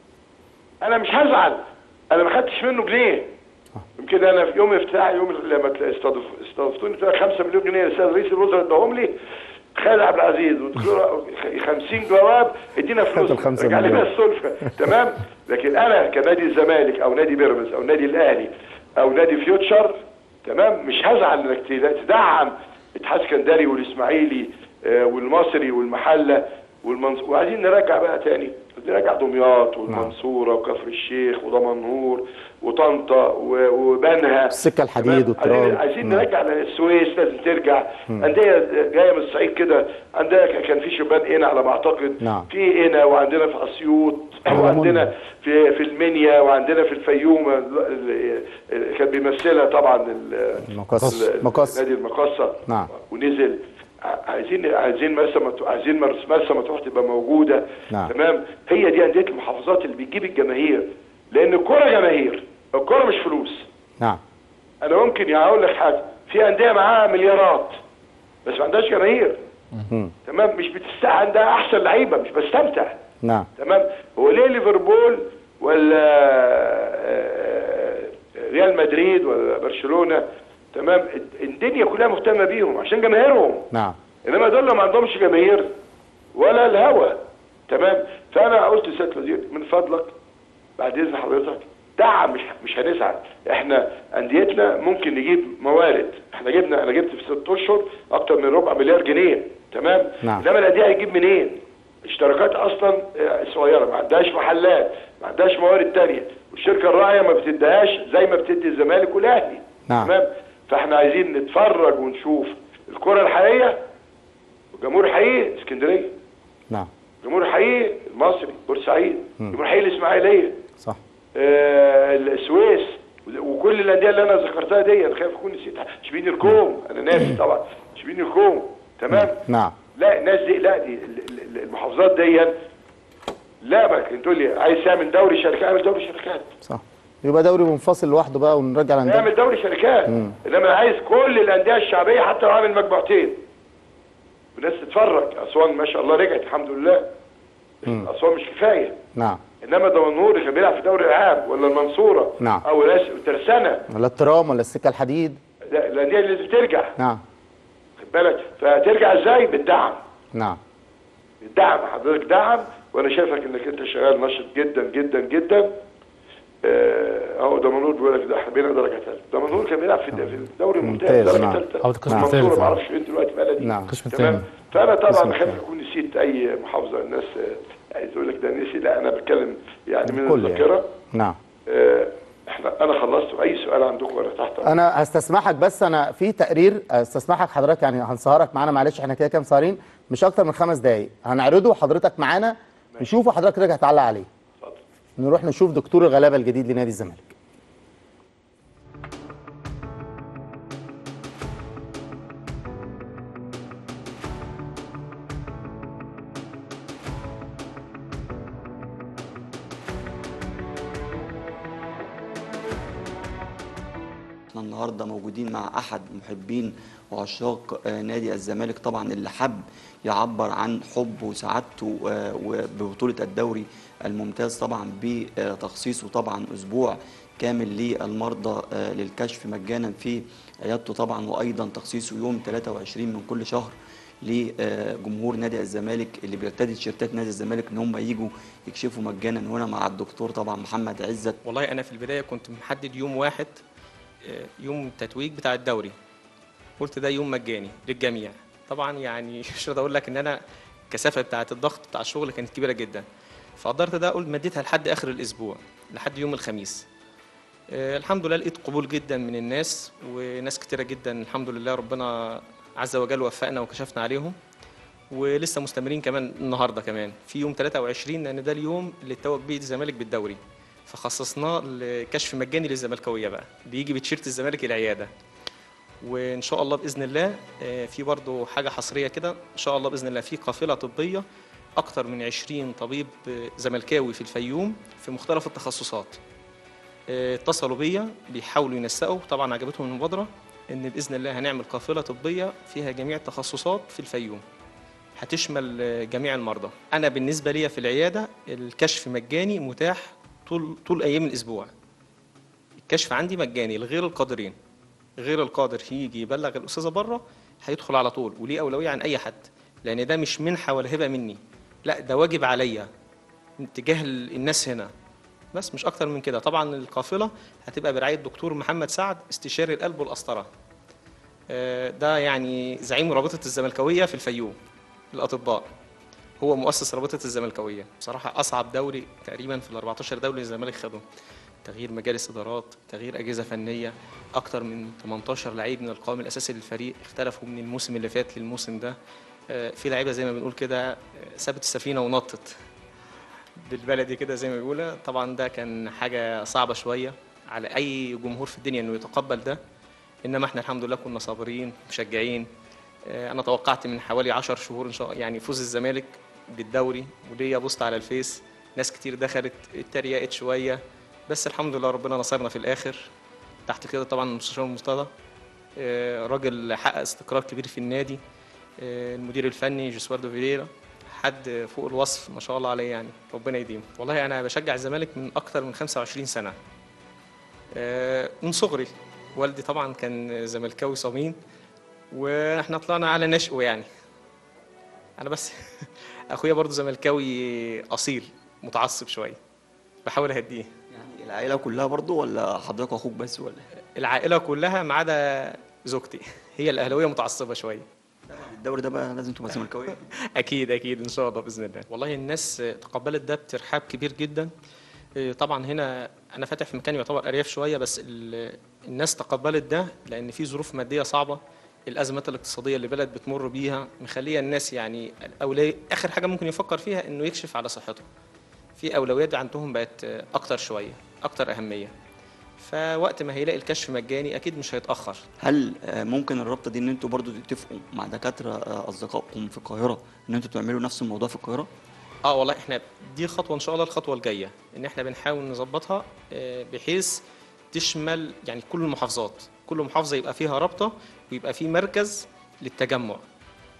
S2: انا مش هزعل انا ما خدتش منه جنيه يمكن انا في يوم افتتاح يوم لما استضف- استضفتوني بتاع 5 مليون جنيه الاستاذ رئيس الوزراء اداهم لي خالد عبد العزيز ودكتور 50 جواب ادينا فلوس
S1: خد الخمسة
S2: رجع لي
S1: مليون.
S2: بيها السلفه تمام لكن انا كنادي الزمالك او نادي بيراميدز او نادي الاهلي او نادي فيوتشر تمام مش هزعل انك تدعم اتحاد اسكندري والاسماعيلي آه، والمصري والمحله والمنصور وعايزين نرجع بقى تاني نرجع دمياط والمنصوره وكفر الشيخ ودمنهور وطنطا و- وبنها
S1: السكة الحديد
S2: تمام؟
S1: والتراب.
S2: عايزين, عايزين
S1: نعم.
S2: نرجع السويس لازم ترجع انديه جايه من الصعيد كده عندنا ك- كان في شبان هنا على ما اعتقد
S1: نعم.
S2: في هنا وعندنا في اسيوط وعندنا في في المنيا وعندنا في الفيوم ال- ال- ال- كان بيمثلها طبعا ال-
S1: المقص
S2: ال-
S1: مقص
S2: نادي المقصه
S1: نعم.
S2: ونزل ع- عايزين عايزين مرسى مطروح عايزين مرس- مرسى مطروح تبقى موجوده
S1: نعم.
S2: تمام هي دي انديه المحافظات اللي بتجيب الجماهير لان الكوره جماهير الكوره مش فلوس
S1: نعم
S2: انا ممكن هقول لك حاجه في انديه معاها مليارات بس ما عندهاش جماهير
S1: مم.
S2: تمام مش بتستمتع عندها احسن لعيبه مش بستمتع
S1: نعم
S2: تمام هو ليه ليفربول ولا آه، ريال مدريد ولا برشلونه تمام الدنيا كلها مهتمه بيهم عشان جماهيرهم
S1: نعم
S2: انما دول ما عندهمش جماهير ولا الهوى تمام فانا قلت لسياده الوزير من فضلك بعد اذن حضرتك دعم مش مش هنزعل احنا انديتنا ممكن نجيب موارد احنا جبنا انا جبت في ست اشهر اكتر من ربع مليار جنيه تمام
S1: نعم.
S2: انما الانديه هيجيب منين اشتراكات اصلا آه، صغيره ما عندهاش محلات ما عندهاش موارد تانية والشركه الراعيه ما بتديهاش زي ما بتدي الزمالك والاهلي
S1: نعم.
S2: تمام فاحنا عايزين نتفرج ونشوف الكره الحقيقيه والجمهور الحقيقي اسكندريه
S1: نعم
S2: الجمهور الحقيقي المصري بورسعيد الجمهور الحقيقي الاسماعيليه
S1: صح
S2: آه السويس وكل الانديه اللي انا ذكرتها دي انا خايف اكون نسيتها شبين الكوم انا ناسي طبعا شبين الكوم تمام
S1: نعم
S2: لا الناس دي لا دي ال- ال- المحافظات دي لا ما كنت تقول لي عايز تعمل دوري شركات اعمل دوري شركات
S1: صح يبقى دوري منفصل لوحده بقى ونرجع الانديه
S2: اعمل دوري شركات انما انا عايز كل الانديه الشعبيه حتى لو عامل مجموعتين والناس تتفرج اسوان ما شاء الله رجعت الحمد لله بس اسوان مش كفايه
S1: نعم
S2: انما دمنهور اللي كان بيلعب في دوري العام ولا المنصوره
S1: نعم.
S2: او ناس ترسانه
S1: ولا الترام ولا السكه الحديد
S2: لا الانديه اللي لازم ترجع
S1: نعم
S2: خد بالك فترجع ازاي بالدعم
S1: نعم
S2: الدعم حضرتك دعم وانا شايفك انك انت شغال نشط جدا جدا جدا آه، اهو دمنهور بيقول لك ده احنا بينا درجه ثالثه دمنهور كان بيلعب في الد- في الدوري الممتاز
S1: ممتاز،
S2: درجه
S1: نعم.
S2: ثالثه
S3: أو القسم
S2: المنصورة
S3: الثالث،
S2: ما
S3: آه.
S2: اعرفش فين دلوقتي بلدي
S1: نعم.
S3: القسم
S2: تمام
S3: الثاني
S2: فانا
S1: القسم
S2: طبعا خايف
S1: الثاني.
S2: اكون نسيت اي محافظه الناس آه، عايز اقول لك ده نسي لا انا بتكلم يعني من
S1: الكل يعني.
S2: الذاكره
S1: نعم
S2: آه، احنا انا خلصت اي سؤال عندكم ولا تحت
S1: انا هستسمحك بس انا في تقرير استسمحك حضرتك يعني هنسهرك معانا معلش احنا كده كام سهرين مش اكتر من خمس دقايق هنعرضه حضرتك معانا نشوفه حضرتك رجع تعلق عليه
S2: اتفضل
S1: نروح نشوف دكتور الغلابه الجديد لنادي الزمالك
S4: احنا النهارده موجودين مع احد محبين وعشاق آه، نادي الزمالك طبعا اللي حب يعبر عن حبه وسعادته آه، وببطوله الدوري الممتاز طبعا بتخصيصه طبعا اسبوع كامل للمرضى آه، للكشف مجانا في عيادته طبعا وايضا تخصيصه يوم 23 من كل شهر لجمهور نادي الزمالك اللي بيرتدي تيشيرتات نادي الزمالك ان هم يجوا يكشفوا مجانا هنا مع الدكتور طبعا محمد عزت
S5: والله انا في البدايه كنت محدد يوم واحد آه، يوم التتويج بتاع الدوري قلت ده يوم مجاني للجميع طبعا يعني مش هقدر اقول لك ان انا الكثافه بتاعه الضغط بتاع الشغل كانت كبيره جدا فقدرت ده قلت مديتها لحد اخر الاسبوع لحد يوم الخميس آه، الحمد لله لقيت قبول جدا من الناس وناس كتيره جدا الحمد لله ربنا عز وجل وفقنا وكشفنا عليهم ولسه مستمرين كمان النهارده كمان في يوم 23 لان ده اليوم اللي اتوج بيه الزمالك بالدوري فخصصناه لكشف مجاني للزملكاويه بقى بيجي بتيشيرت الزمالك العياده وان شاء الله باذن الله آه، في برضو حاجه حصريه كده ان شاء الله باذن الله في قافله طبيه اكتر من 20 طبيب آه، زملكاوي في الفيوم في مختلف التخصصات آه، اتصلوا بيا بيحاولوا ينسقوا طبعا عجبتهم المبادره ان باذن الله هنعمل قافله طبيه فيها جميع التخصصات في الفيوم هتشمل آه، جميع المرضى انا بالنسبه لي في العياده الكشف مجاني متاح طول طول ايام الاسبوع الكشف عندي مجاني لغير القادرين غير القادر هيجي يبلغ الاستاذه بره هيدخل على طول وليه اولويه عن اي حد لان ده مش منحه ولا هبه مني لا ده واجب عليا تجاه ال- الناس هنا بس مش اكتر من كده طبعا القافله هتبقى برعايه دكتور محمد سعد استشاري القلب والقسطره آه، ده يعني زعيم رابطه الزملكاويه في الفيوم الاطباء هو مؤسس رابطه الزملكاويه بصراحه اصعب دوري تقريبا في ال 14 دوري الزمالك خده تغيير مجالس ادارات تغيير اجهزه فنيه اكتر من 18 لعيب من القوام الاساسي للفريق اختلفوا من الموسم اللي فات للموسم ده آه، في لعيبه زي ما بنقول كده آه، سابت السفينه ونطت بالبلدي كده زي ما بيقولوا طبعا ده كان حاجه صعبه شويه على اي جمهور في الدنيا انه يتقبل ده انما احنا الحمد لله كنا صابرين مشجعين آه، انا توقعت من حوالي 10 شهور ان شاء الله يعني فوز الزمالك بالدوري وليا بوست على الفيس ناس كتير دخلت اتريقت شويه بس الحمد لله ربنا نصرنا في الاخر تحت كده طبعا المستشار المرتضى آه، راجل حقق استقرار كبير في النادي آه، المدير الفني جوسواردو فيريرا حد فوق الوصف ما شاء الله عليه يعني ربنا يديمه والله انا بشجع الزمالك من اكتر من 25 سنه آه، من صغري والدي طبعا كان زملكاوي صميم واحنا طلعنا على نشأه يعني انا بس اخويا برضو زملكاوي اصيل متعصب شويه بحاول اهديه
S4: يعني العائله كلها برضو ولا حضرتك واخوك بس ولا
S5: العائله كلها ما عدا زوجتي هي الاهلاويه متعصبه شويه
S4: الدوري ده بقى لازم تبقى زملكاويه
S5: اكيد اكيد ان شاء الله باذن الله والله الناس تقبلت ده بترحاب كبير جدا إيه، طبعا هنا انا فاتح في مكان يعتبر ارياف شويه بس ال- الناس تقبلت ده لان في ظروف ماديه صعبه الازمات الاقتصاديه اللي البلد بتمر بيها مخليه الناس يعني اولويه اخر حاجه ممكن يفكر فيها انه يكشف على صحته في اولويات عندهم بقت اكتر شويه اكتر اهميه فوقت ما هيلاقي الكشف مجاني اكيد مش هيتاخر
S4: هل آه، ممكن الرابطه دي ان انتوا برضو تتفقوا مع دكاتره آه، اصدقائكم في القاهره ان انتوا تعملوا نفس الموضوع في القاهره
S5: اه والله احنا دي خطوه ان شاء الله الخطوه الجايه ان احنا بنحاول نظبطها آه، بحيث تشمل يعني كل المحافظات كل محافظه يبقى فيها رابطه ويبقى في مركز للتجمع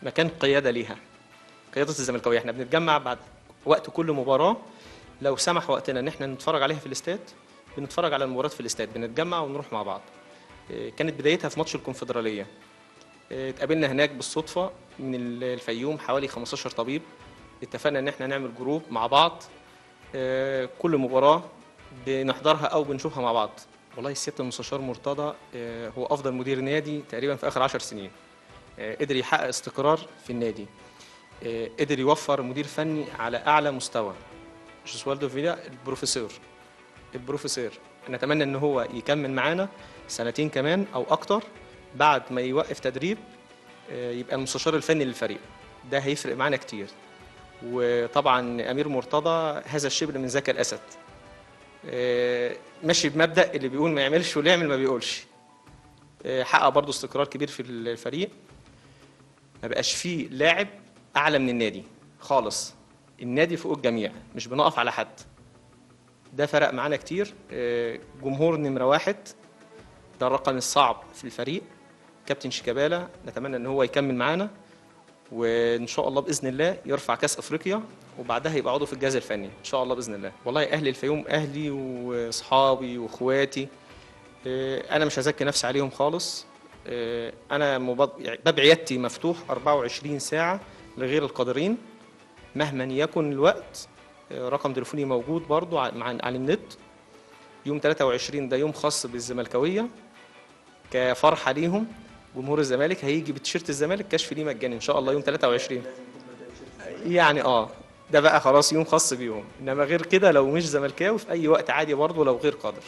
S5: مكان قياده ليها قياده الزملكاويه احنا بنتجمع بعد وقت كل مباراه لو سمح وقتنا ان احنا نتفرج عليها في الاستاد بنتفرج على المباريات في الاستاد بنتجمع ونروح مع بعض آه، كانت بدايتها في ماتش الكونفدراليه آه، اتقابلنا هناك بالصدفه من ال- الفيوم حوالي 15 طبيب اتفقنا ان احنا نعمل جروب مع بعض آه، كل مباراه بنحضرها او بنشوفها مع بعض والله السياده المستشار مرتضى آه، هو افضل مدير نادي تقريبا في اخر 10 سنين آه، قدر يحقق استقرار في النادي آه، قدر يوفر مدير فني على اعلى مستوى جوسوالدو فيلا البروفيسور البروفيسور نتمنى ان هو يكمل معانا سنتين كمان او اكتر بعد ما يوقف تدريب آه، يبقى المستشار الفني للفريق ده هيفرق معانا كتير وطبعا امير مرتضى هذا الشبل من ذكاء الاسد آه، ماشي بمبدا اللي بيقول ما يعملش واللي يعمل ما بيقولش آه، حقق برضه استقرار كبير في الفريق ما بقاش فيه لاعب اعلى من النادي خالص النادي فوق الجميع مش بنقف على حد ده فرق معانا كتير آه، جمهور نمره واحد ده الرقم الصعب في الفريق كابتن شيكابالا نتمنى ان هو يكمل معانا وان شاء الله باذن الله يرفع كاس افريقيا وبعدها يبقى عضو في الجهاز الفني ان شاء الله باذن الله والله اهل الفيوم اهلي واصحابي واخواتي آه، انا مش هزكي نفسي عليهم خالص آه، انا مبض- يعني باب عيادتي مفتوح 24 ساعه لغير القادرين مهما يكن الوقت آه، رقم تليفوني موجود برضو ع- مع على النت يوم 23 ده يوم خاص بالزملكاويه كفرحه ليهم جمهور الزمالك هيجي بتيشيرت الزمالك كشف ليه مجاني ان شاء الله يوم 23 يعني اه ده بقى خلاص يوم خاص بيهم انما غير كده لو مش زملكاوي في اي وقت عادي برضه لو غير قادر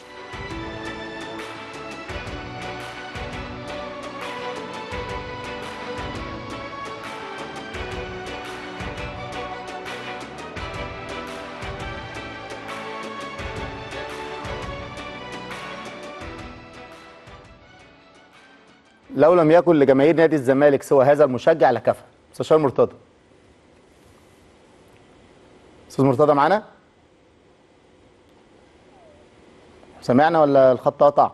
S1: لو لم يكن لجماهير نادي الزمالك سوى هذا المشجع لكفى مستشار مرتضى استاذ مرتضى معانا سمعنا ولا الخط قطع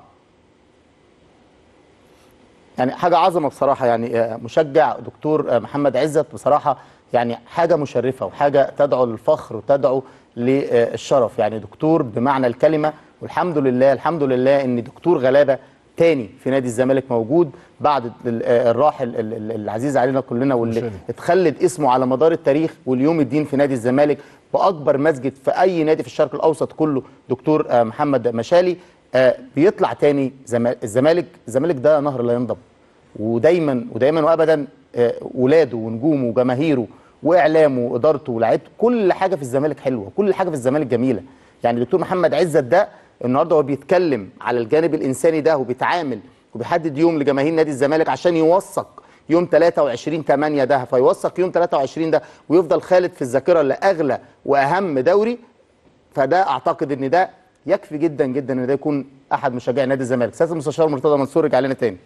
S1: يعني حاجه عظمه بصراحه يعني آه، مشجع دكتور آه، محمد عزت بصراحه يعني حاجه مشرفه وحاجه تدعو للفخر وتدعو للشرف يعني دكتور بمعنى الكلمه والحمد لله الحمد لله ان دكتور غلابه تاني في نادي الزمالك موجود بعد ال- آه، الراحل ال- ال- العزيز علينا كلنا واللي
S3: مشاري.
S1: اتخلد اسمه على مدار التاريخ واليوم الدين في نادي الزمالك باكبر مسجد في اي نادي في الشرق الاوسط كله دكتور آه، محمد مشالي آه، بيطلع تاني زما- الزمالك الزمالك ده نهر لا ينضب ودايما ودايما وابدا آه، ولاده ونجومه وجماهيره واعلامه وادارته ولاعيبته كل حاجه في الزمالك حلوه كل حاجه في الزمالك جميله يعني دكتور محمد عزت ده النهارده هو بيتكلم على الجانب الانساني ده وبيتعامل وبيحدد يوم لجماهير نادي الزمالك عشان يوثق يوم 23 8 ده فيوثق يوم 23 ده ويفضل خالد في الذاكره لاغلى واهم دوري فده اعتقد ان ده يكفي جدا جدا ان ده يكون احد مشجعي نادي الزمالك سياده المستشار مرتضى منصور رجع لنا تاني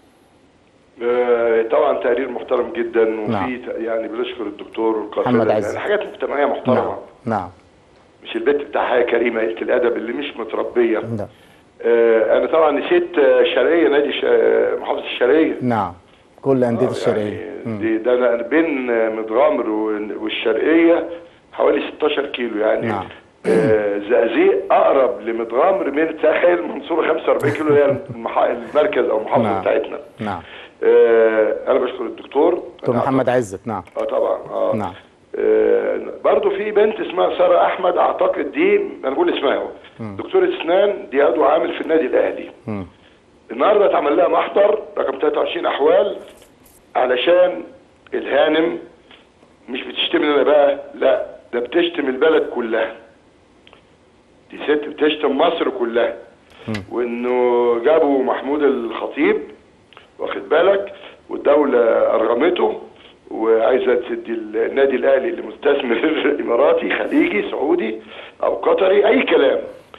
S2: آه، طبعا تقرير محترم جدا
S1: نعم.
S2: وفي ت- يعني بنشكر الدكتور والقافله
S1: محمد عز.
S2: يعني حاجات مجتمعيه محترمه
S1: نعم نعم
S2: مش البيت بتاع حياه كريمه قله الادب اللي مش متربيه
S1: نعم
S2: آه، انا طبعا نسيت آه، الشرقيه نادي ش- آه، محافظه الشرقيه
S1: نعم كل انديه
S2: آه،
S1: الشرقيه
S2: يعني
S1: مم.
S2: دي ده أنا بين آه، متغامر وال- والشرقيه حوالي 16 كيلو يعني
S1: نعم.
S2: آه، زقازيق اقرب لمتغامر من ساحل منصوره 45 كيلو هي المح- المركز او المحافظه
S1: نعم.
S2: بتاعتنا
S1: نعم
S2: آه، انا بشكر الدكتور
S1: دكتور محمد عزت نعم
S2: اه طبعا اه
S1: نعم.
S2: آه برضه في بنت اسمها ساره احمد اعتقد دي انا بقول اسمها اهو دكتوره اسنان دي عضو عامل في النادي الاهلي
S1: مم.
S2: النهارده اتعمل لها محضر رقم 23 احوال علشان الهانم مش بتشتمني انا بقى لا ده بتشتم البلد كلها دي ست بتشتم مصر كلها وانه جابوا محمود الخطيب واخد بالك والدولة أرغمته وعايزة تدي النادي الأهلي لمستثمر إماراتي خليجي سعودي أو قطري أي كلام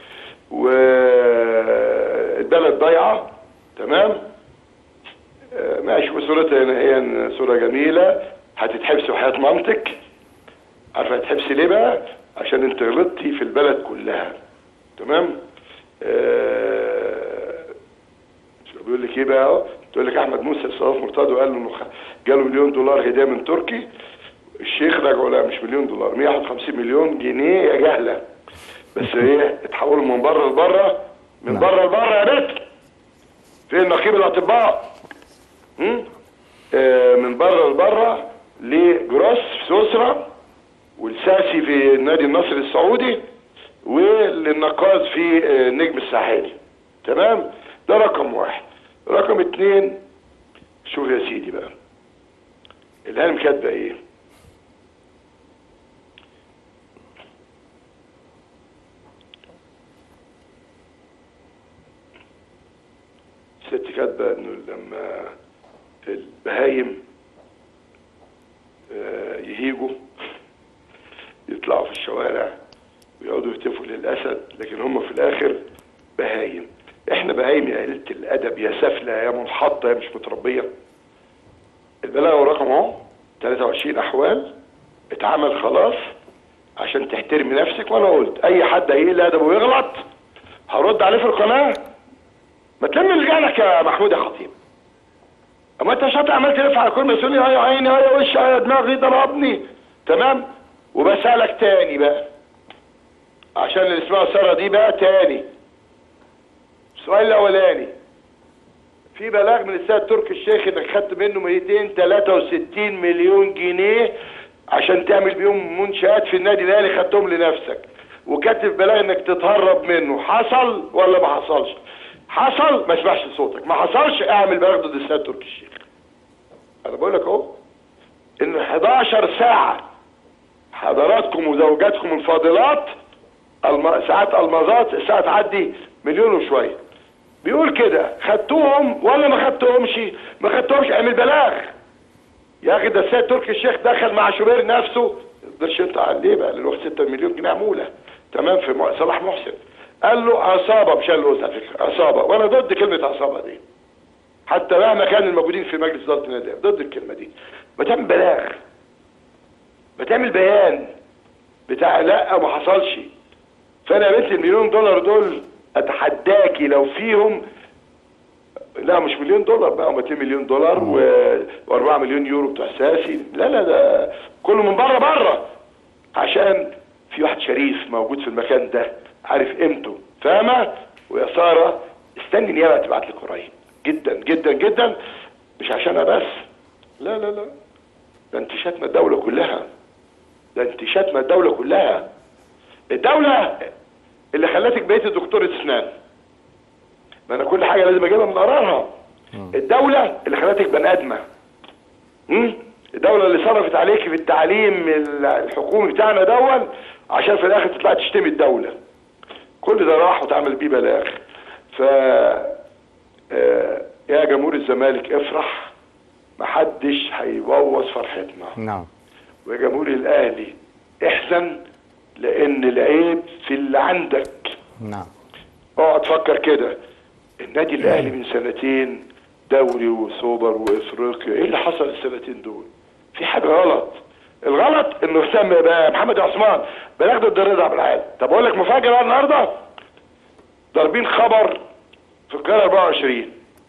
S2: والبلد ضايعة تمام آه، ماشي وصورتها هنا هي صورة جميلة هتتحبسي وحياة مامتك عارفة هتحبسي ليه بقى؟ عشان انت غلطتي في البلد كلها تمام؟ آه، بيقول لك ايه بقى اهو تقول لك احمد موسى استضاف مرتضى وقال له انه خ- جاله مليون دولار هديه من تركي الشيخ رجعوا لا مش مليون دولار 151 مليون جنيه يا جهله بس ايه اتحولوا من بره لبره من بره لبره يا بنت فين نقيب الاطباء هم؟ آه من بره لبره لجروس في سويسرا والساسي في نادي النصر السعودي وللنقاز في آه، النجم الساحلي تمام ده رقم واحد رقم اتنين شوف يا سيدي بقى الهانم كاتبه ايه ست كاتبه انه لما البهايم آه، يهيجوا يطلعوا في الشوارع ويقعدوا يهتفوا للاسد لكن هم في الاخر بهايم احنا بهايم يا قلة الادب يا سافله يا منحطه يا مش متربيه البلاغ والرقم اهو 23 احوال اتعمل خلاص عشان تحترمي نفسك وانا قلت اي حد هيقل ادبه ويغلط هرد عليه في القناه ما تلم رجالك يا محمود يا خطيب اما انت شاطر عمال تلف على كل مسؤول يا عيني يا وش يا دماغي ضربني تمام وبسالك تاني بقى عشان اللي اسمها ساره دي بقى تاني السؤال الاولاني في بلاغ من السيد تركي الشيخ انك خدت منه 263 مليون جنيه عشان تعمل بيهم منشآت في النادي الاهلي خدتهم لنفسك وكاتب بلاغ انك تتهرب منه حصل ولا ما حصلش حصل ما اسمعش صوتك ما حصلش اعمل بلاغ ضد السيد تركي الشيخ انا بقول لك اهو ان 11 ساعه حضراتكم وزوجاتكم الفاضلات الم... ساعات المازات الساعه تعدي مليون وشويه بيقول كده خدتوهم ولا ما خدتهمش ما خدتهمش اعمل بلاغ يا اخي ده السيد تركي الشيخ دخل مع شوبير نفسه قدرش انت عليه بقى اللي واخد 6 مليون جنيه عموله تمام في م- صلاح محسن قال له عصابه مش قال له على فكره عصابه وانا ضد كلمه عصابه دي حتى مهما كان الموجودين في مجلس اداره النادي ضد الكلمه دي ما تعمل بلاغ ما تعمل بيان بتاع لا ما حصلش فانا يا بنت المليون دولار دول اتحداكي لو فيهم لا مش مليون دولار بقى هم 2 مليون دولار و... و4 مليون يورو بتوع ساسي لا لا ده كله من بره بره عشان في واحد شريف موجود في المكان ده عارف قيمته فاهمه ويا ساره استني النيابه تبعت لك قريب جدا جدا جدا مش عشانها بس لا لا لا ده انت شاتمه الدوله كلها ده انت شاتمه الدوله كلها الدوله اللي خلتك بقيت دكتور اسنان ما انا كل حاجه لازم اجيبها من قرارها الدوله اللي خلتك بني ادمه مم؟ الدوله اللي صرفت عليك في التعليم الحكومي بتاعنا دون عشان في الاخر تطلع تشتمي الدوله كل ده راح وتعمل بيه بلاغ ف آه، يا جمهور الزمالك افرح محدش هيبوظ فرحتنا
S1: نعم
S2: ويا جمهور الاهلي احزن لان العيب في اللي عندك
S1: نعم
S2: اقعد فكر كده النادي الاهلي من سنتين دوري وسوبر وافريقيا ايه اللي حصل السنتين دول في حاجه غلط الغلط انه سمى بقى محمد عثمان بلاغ ضد رضا عبد العال طب اقول لك مفاجاه بقى النهارده ضاربين خبر في القاهره 24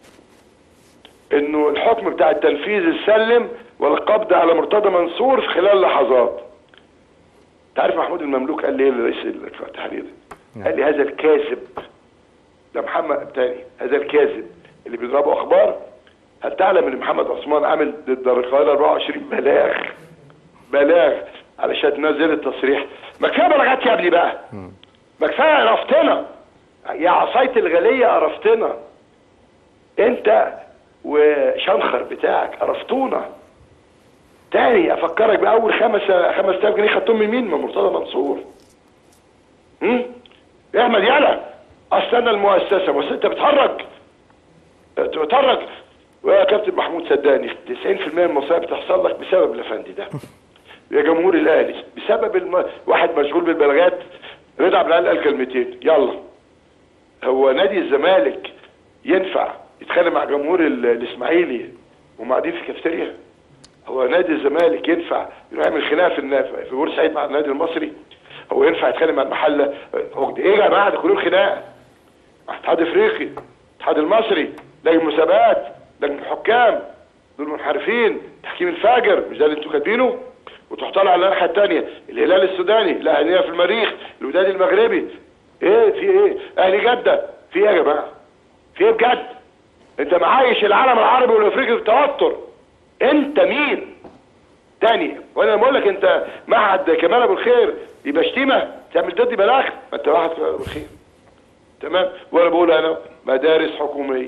S2: انه الحكم بتاع التنفيذ السلم والقبض على مرتضى منصور في خلال لحظات تعرف محمود المملوك قال لي ايه لرئيس التحرير قال لي هذا الكاذب ده محمد تاني هذا الكاذب اللي بيضربوا اخبار هل تعلم ان محمد عثمان عامل ضد القاهره 24 بلاغ بلاغ علشان تنزل التصريح ما كفايه بلاغات يا ابني بقى ما كفايه عرفتنا يا عصايه الغاليه عرفتنا انت وشنخر بتاعك عرفتونا تاني افكرك باول خمس 5000 جنيه خدتهم من مين؟ من مرتضى منصور. امم يا احمد يالا اصل انا المؤسسه بس انت بتهرج انت بتهرج ويا كابتن محمود صدقني 90% من المصايب بتحصل لك بسبب الافندي ده. يا جمهور الاهلي بسبب الم... واحد مشغول بالبلاغات رضا عبد العال قال كلمتين يلا هو نادي الزمالك ينفع يتخانق مع جمهور ال- الاسماعيلي وهم قاعدين في كافتيريا؟ هو نادي الزمالك ينفع يروح يعمل خلاف في النا- في بورسعيد مع النادي المصري هو ينفع يتخانق مع المحله هو ايه يا جماعه ده كلهم خناق مع الاتحاد الافريقي الاتحاد المصري لجنه المسابقات لجنه الحكام دول منحرفين تحكيم الفاجر مش ده اللي انتوا كاتبينه وتروح طالع على الناحيه الثانيه الهلال السوداني الاهليه في المريخ الوداد المغربي ايه في ايه اهلي جده في ايه يا جماعه في ايه بجد انت معايش العالم العربي والافريقي في توتر انت مين تاني وانا لما بقول لك انت معهد كمال ابو الخير يبقى شتيمه تعمل ضدي بلاغ ما انت واحد ابو الخير تمام وانا بقول انا مدارس حكوميه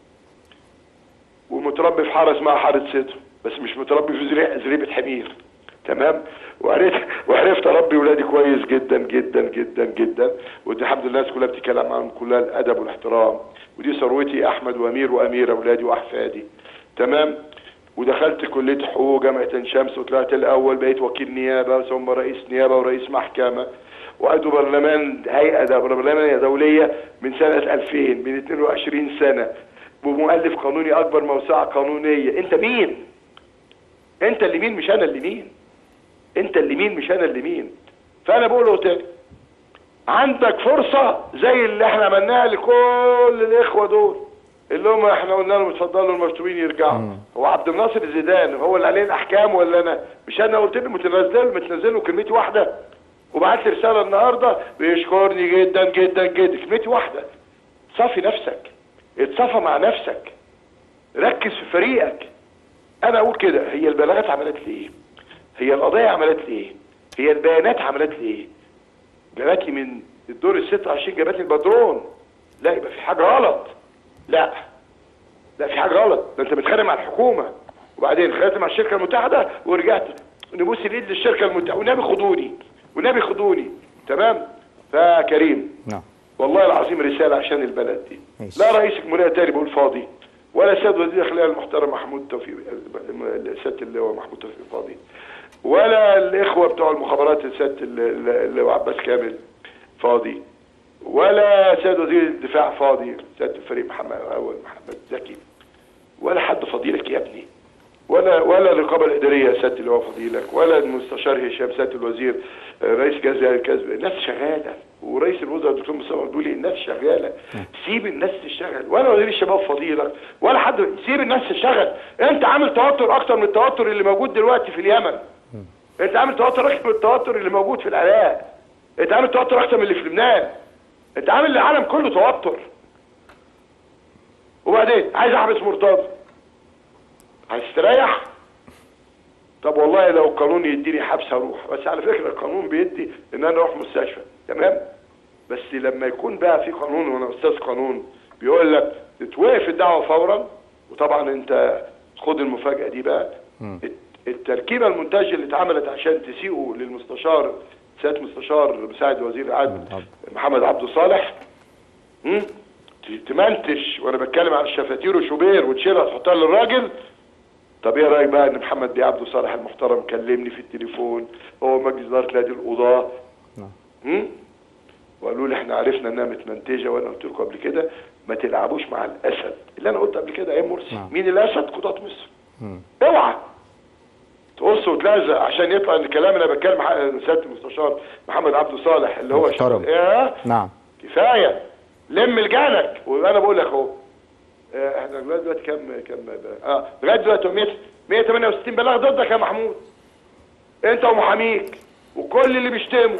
S2: ومتربي في حاره اسمها حاره ستر بس مش متربي في زريع زريبه حمير تمام وعرفت وعرفت اربي ولادي كويس جدا جدا جدا جدا ودي الحمد لله الناس كلها بتتكلم عنهم كلها الادب والاحترام ودي ثروتي احمد وامير واميره اولادي واحفادي تمام ودخلت كليه حقوق جامعه عين شمس وطلعت الاول بقيت وكيل نيابه ثم رئيس نيابه ورئيس محكمه وعضو برلمان هيئه ده برلمانيه دوليه من سنه 2000 من 22 سنه ومؤلف قانوني اكبر موسعه قانونيه انت مين انت اللي مين مش انا اللي مين انت اللي مين مش انا اللي مين فانا بقول له تاني عندك فرصه زي اللي احنا عملناها لكل الاخوه دول اللي هم احنا قلنا لهم اتفضلوا المكتوبين يرجعوا هو عبد الناصر زيدان هو اللي عليه الاحكام ولا انا مش انا قلت له متنزل متنزل له كلمتي واحده وبعت لي رساله النهارده بيشكرني جدا جدا جدا كلمتي واحده صافي نفسك اتصافى مع نفسك ركز في فريقك انا اقول كده هي البلاغات عملت لي ايه هي القضايا عملت لي ايه هي البيانات عملت لي ايه جابت لي من الدور ال 26 جابت لي البدرون لا يبقى في حاجه غلط لا لا في حاجه غلط ده انت بتخانق مع الحكومه وبعدين خدت مع الشركه المتحده ورجعت نبوس الايد للشركه المتحده والنبي خدوني والنبي خدوني تمام فكريم
S1: نعم
S2: والله العظيم رساله عشان البلد دي
S1: ماشي.
S2: لا رئيس الجمهوريه تاني بيقول فاضي ولا سيد وزير الداخليه المحترم محمود توفيق سياده اللواء محمود توفيق فاضي ولا الاخوه بتوع المخابرات سياده اللواء عباس كامل فاضي ولا سيد وزير الدفاع فاضي سياده الفريق محمد اول محمد زكي ولا حد فضيلك يا ابني ولا ولا الرقابه الاداريه يا سياده اللواء فضيلك ولا المستشار هشام سياده الوزير آه، رئيس جهاز الكسب الناس شغاله ورئيس الوزراء الدكتور مصطفى مدبولي الناس شغاله سيب الناس تشتغل ولا وزير الشباب فضيلك ولا حد سيب الناس تشتغل انت عامل توتر اكتر من التوتر اللي موجود دلوقتي في اليمن انت عامل توتر اكتر من التوتر اللي موجود في العراق انت عامل توتر اكتر من اللي في لبنان انت عامل العالم كله توتر وبعدين عايز احبس مرتضى عايز تريح طب والله لو القانون يديني حبس هروح بس على فكره القانون بيدي ان انا اروح مستشفى تمام بس لما يكون بقى في قانون وانا استاذ قانون بيقول لك تتوقف الدعوه فورا وطبعا انت خد المفاجاه دي بقى الت- التركيبه المونتاج اللي اتعملت عشان تسيئوا للمستشار سياده مستشار مساعد وزير العدل محمد عبد صالح مم؟ ت- تمنتش وانا بتكلم عن الشفاتير وشوبير وتشيلها تحطها للراجل طب ايه رايك بقى ان محمد بيه عبده صالح المحترم كلمني في التليفون هو مجلس اداره نادي القضاه هم؟ وقالوا لي احنا عرفنا انها متمنتجه وانا قلت لكم قبل كده ما تلعبوش مع الاسد اللي انا قلت قبل كده ايام مرسي
S1: نعم.
S2: مين الاسد قضاه مصر اوعى تقص وتلزق عشان يطلع ان الكلام اللي انا بتكلم عن سياده المستشار محمد عبده صالح اللي هو
S1: محترم.
S2: شغال- ايه
S1: نعم
S2: كفايه لم لجانك وانا بقول لك اهو آه، احنا لغايه دلوقتي كام كام اه لغايه دلوقتي 100 168 بلاغ ضدك يا محمود انت ومحاميك وكل اللي بيشتموا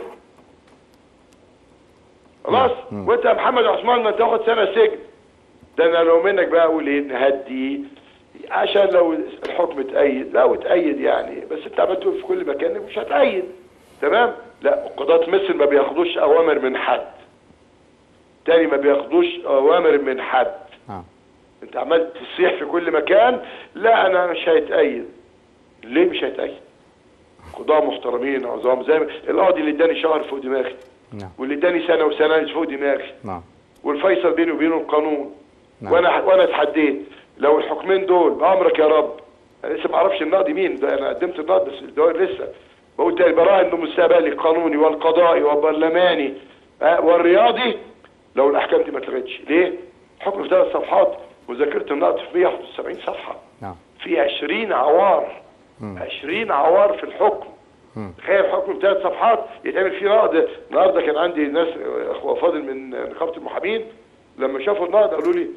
S2: خلاص وانت يا محمد عثمان ما تاخد سنه سجن ده انا لو منك بقى اقول ايه نهدي عشان لو الحكم اتأيد لو اتأيد يعني بس انت عملته في كل مكان مش هتأيد تمام لا قضاة مصر ما بياخدوش اوامر من حد تاني ما بياخدوش اوامر من حد
S1: نعم
S2: انت عمال تصيح في كل مكان لا انا مش هيتأيد ليه مش هيتأيد قضاة محترمين عظام زي ما القاضي اللي اداني شهر فوق دماغي
S1: نعم
S2: واللي اداني سنه وسنه فوق دماغي
S1: نعم
S2: والفيصل بيني وبينه القانون
S1: نعم.
S2: وانا وانا اتحديت لو الحكمين دول بامرك يا رب انا لسه ما اعرفش النقضي مين ده انا قدمت النقض بس الدوائر لسه بقول تاني براهن بمستقبلي القانوني والقضائي والبرلماني آه، والرياضي لو الاحكام دي ما اتلغتش ليه؟ حكم في ثلاث صفحات مذاكره النقض في 171 صفحه
S1: نعم
S2: في 20 عوار 20 عوار في الحكم تخيل حكم ثلاث صفحات يتعمل فيه نقد النهارده كان عندي ناس اخوه فاضل من نقابه المحامين لما شافوا النقد قالوا لي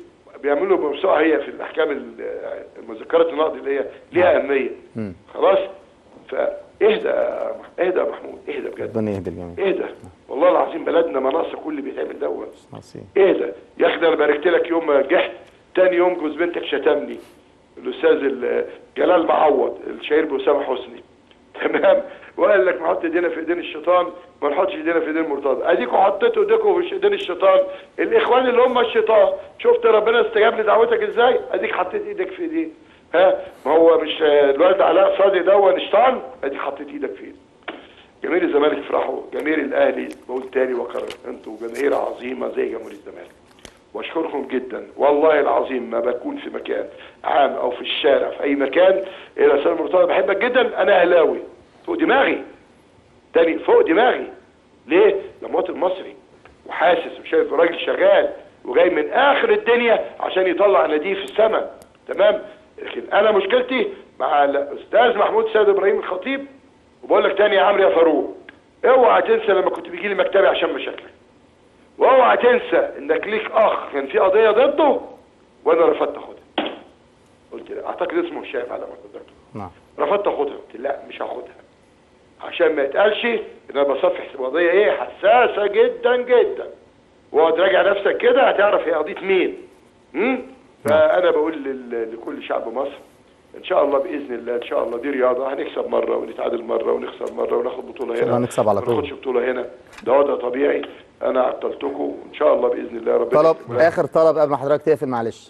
S2: بيعملوا موسوعه هي في الاحكام ال- المذكرات النقد اللي هي ليها اهميه خلاص فاهدى يا مح- اهدى يا محمود اهدى بجد
S1: ربنا يهدي الجميع
S2: اهدى والله العظيم بلدنا مناصه كل اللي بيتعمل دوت
S1: نصيب.
S2: اهدى يا اخي ده انا باركت لك يوم ما نجحت تاني يوم جوز بنتك شتمني الاستاذ ال- جلال معوض الشهير باسامه حسني تمام وقال لك نحط ايدينا في ايدين الشيطان ما نحطش ايدينا في ايدين المرتضى اديكوا حطيتوا ايديكم في ايدين الشيطان الاخوان اللي هم الشيطان شفت ربنا استجاب لدعوتك ازاي اديك حطيت ايدك في ايديه ها ما هو مش آه، الوالد علاء صادق ده شيطان اديك حطيت ايدك في ايده جماهير الزمالك افرحوا جماهير الاهلي بقول تاني وكرر انتوا جماهير عظيمه زي جمهور الزمالك واشكركم جدا والله العظيم ما بكون في مكان عام او في الشارع في اي مكان الى استاذ مرتضى بحبك جدا انا اهلاوي فوق دماغي تاني فوق دماغي ليه؟ ده مواطن مصري وحاسس وشايف راجل شغال وجاي من اخر الدنيا عشان يطلع ناديه في السماء تمام؟ لكن انا مشكلتي مع الاستاذ محمود سيد ابراهيم الخطيب وبقول لك تاني يا عمرو يا فاروق اوعى تنسى لما كنت بيجي لي مكتبي عشان مشاكلك واوعى تنسى انك ليك اخ كان في قضيه ضده وانا رفضت اخدها قلت لا اعتقد اسمه هشام على ما اتذكر
S1: نعم
S2: رفضت اخدها قلت لا مش هاخدها عشان ما يتقالش ان انا بصفح في قضيه ايه حساسه جدا جدا واقعد راجع نفسك كده هتعرف هي قضيه مين امم فانا بقول لل- لكل شعب مصر ان شاء الله باذن الله ان شاء الله دي رياضه هنكسب مره ونتعادل مره ونخسر مره وناخد بطوله
S1: شاء
S2: هنا
S1: الله هنكسب على
S2: ما
S1: طول.
S2: ناخدش بطوله هنا ده وضع طبيعي انا عطلتكم وان شاء الله باذن الله ربنا
S1: طلب
S2: يكتب لك.
S1: اخر طلب قبل ما حضرتك تقفل معلش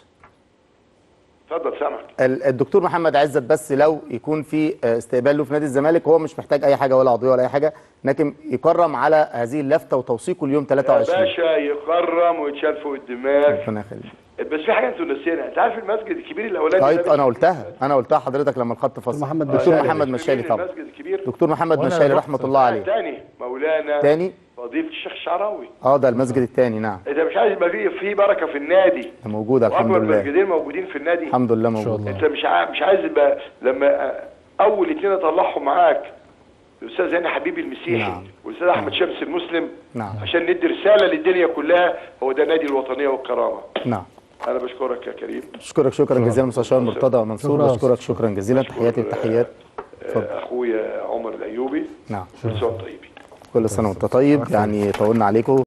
S2: اتفضل سامعك
S1: ال- الدكتور محمد عزت بس لو يكون في آه، استقبال له في نادي الزمالك هو مش محتاج اي حاجه ولا عضويه ولا اي حاجه لكن يكرم على هذه اللفته وتوثيقه اليوم
S2: يا
S1: 23
S2: باشا يكرم ويتشال فوق الدماغ
S1: ربنا يخليك
S2: بس في حاجه انتوا ناسيينها انت عارف المسجد الكبير الاولاني
S1: طيب
S2: ده
S1: انا قلتها انا قلتها حضرتك لما الخط فصل
S6: محمد
S1: دكتور
S6: مشالي.
S1: محمد
S2: اسم
S1: مشالي
S2: مين
S1: طبعا
S2: المسجد الكبير
S1: دكتور محمد
S3: وأنا
S1: مشالي
S3: رحت.
S1: رحمه الله عليه
S2: تاني مولانا
S1: تاني
S2: فضيله الشيخ الشعراوي
S1: اه ده المسجد الثاني نعم
S2: انت مش عايز يبقى فيه في بركه في النادي
S1: ده موجوده الحمد
S2: واكبر
S1: لله
S2: مسجدين موجودين في النادي
S1: الحمد لله
S3: شاء
S1: موجود
S3: الله.
S2: انت مش عايز مش عايز يبقى لما اول اتنين اطلعهم معاك الاستاذ هاني حبيبي المسيحي
S1: نعم.
S2: والاستاذ احمد شمس المسلم
S1: نعم.
S2: عشان ندي رساله للدنيا كلها هو ده نادي الوطنيه والكرامه
S1: نعم
S2: انا بشكرك يا كريم
S1: اشكرك شكرا جزيلا مستشار مرتضى منصور
S6: شكرا.
S1: بشكرك شكرا جزيلا تحياتي التحيات اتفضل.
S2: آه، اخويا عمر الايوبي
S1: نعم
S2: كل سنه وانتم طيبين
S1: كل سنه وانت طيب يعني طولنا عليكم